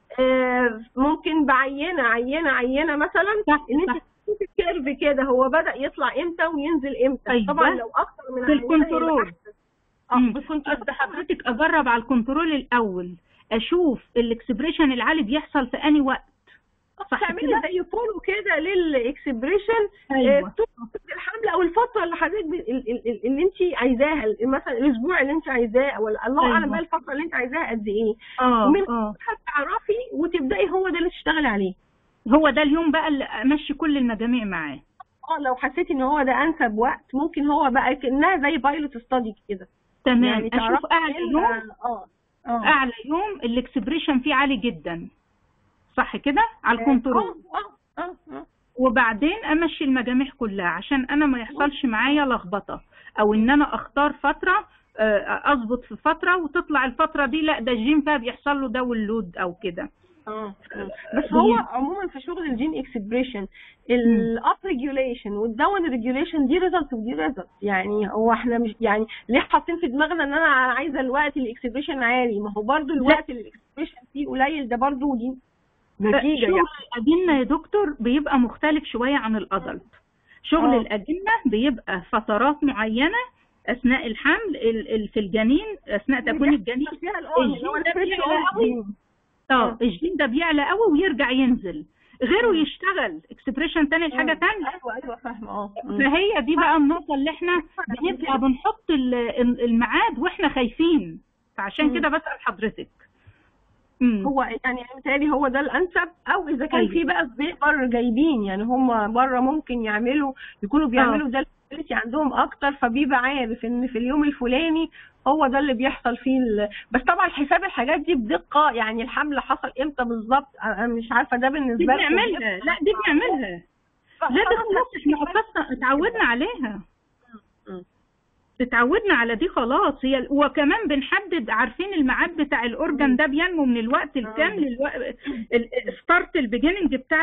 آه ممكن بعينه عينه عينه مثلا صح، ان صح. انت تشوفي الكيرف كده هو بدا يطلع امتى وينزل امتى أيوة. طبعا لو اكتر من في عينة يبقى الكنترول. أحسن. اه مم. بالكنترول قصد حضرتك اجرب على الكنترول الاول اشوف الاكسبريشن العالي بيحصل في اني وقت صح تعملي كده؟ زي فولو كده للاكسبريشن أيوة. طول الحمل او الفتره اللي حضرتك ب- ال- ال- ال- اللي انت عايزاها مثلا الاسبوع اللي انت عايزاه ولا الله أيوة. اعلم بقى الفتره اللي انت عايزاها قد ايه اه ومن اه هتعرفي وتبداي هو ده اللي تشتغلي عليه هو ده اليوم بقى اللي امشي كل المجاميع معاه اه لو حسيتي ان هو ده انسب وقت ممكن هو بقى كانها زي بايلوت ستادي كده تمام يعني اشوف تعرفي اعلى فين- يوم اه اه اعلى يوم الاكسبريشن فيه عالي جدا صح كده على اه الكنترول اه اه اه وبعدين امشي المجاميع كلها عشان انا ما يحصلش معايا لخبطه او ان انا اختار فتره آه، اظبط في فتره وتطلع الفتره دي لا ده الجين فيها بيحصل له داون لود او كده اه بس هو عموما في شغل الجين اكسبريشن الاب ريجوليشن والداون ريجوليشن دي ريزلت ودي ريزلت يعني هو احنا مش يعني ليه حاطين في دماغنا ان انا عايزه الوقت الاكسبريشن عالي ما هو برضو الوقت اللي الاكسبريشن فيه قليل ده برضو دي نتيجه شغل يعني الأجنة يا دكتور بيبقى مختلف شوية عن الأدلت شغل آه. الأجنة بيبقى فترات معينة اثناء الحمل ال- ال- في الجنين اثناء تكوين الجنين فيها الام اللي هو الجين ده الفريش بيعلى أم قوي. جين. اه الجين ده بيعلى قوي ويرجع ينزل غيره يشتغل اكسبريشن تاني لحاجه تانية ايوه ايوه فاهمه اه مم. فهي دي بقى النقطة اللي احنا بنبقى بنحط ال- ال- الميعاد واحنا خايفين فعشان مم. كده بسأل حضرتك مم. هو يعني متهيألي هو ده الانسب او اذا كان أيوة. في بقى في بره جايبين يعني هم بره ممكن يعملوا يكونوا بيعملوا ده الفاسيلتي عندهم اكتر فبيبقى عارف ان في اليوم الفلاني هو ده اللي بيحصل فيه ال... بس طبعا حساب الحاجات دي بدقه يعني الحمل حصل امتى بالظبط انا مش عارفه ده دي بالنسبه لكم بنعملها لا دي بنعملها لا دي خلاص احنا خلاص اتعودنا عليها مم. اتعودنا على دي خلاص هي وكمان بنحدد عارفين الميعاد بتاع الاورجن ده بينمو من الوقت الكام للوقت ستارت البيجيننج بتاع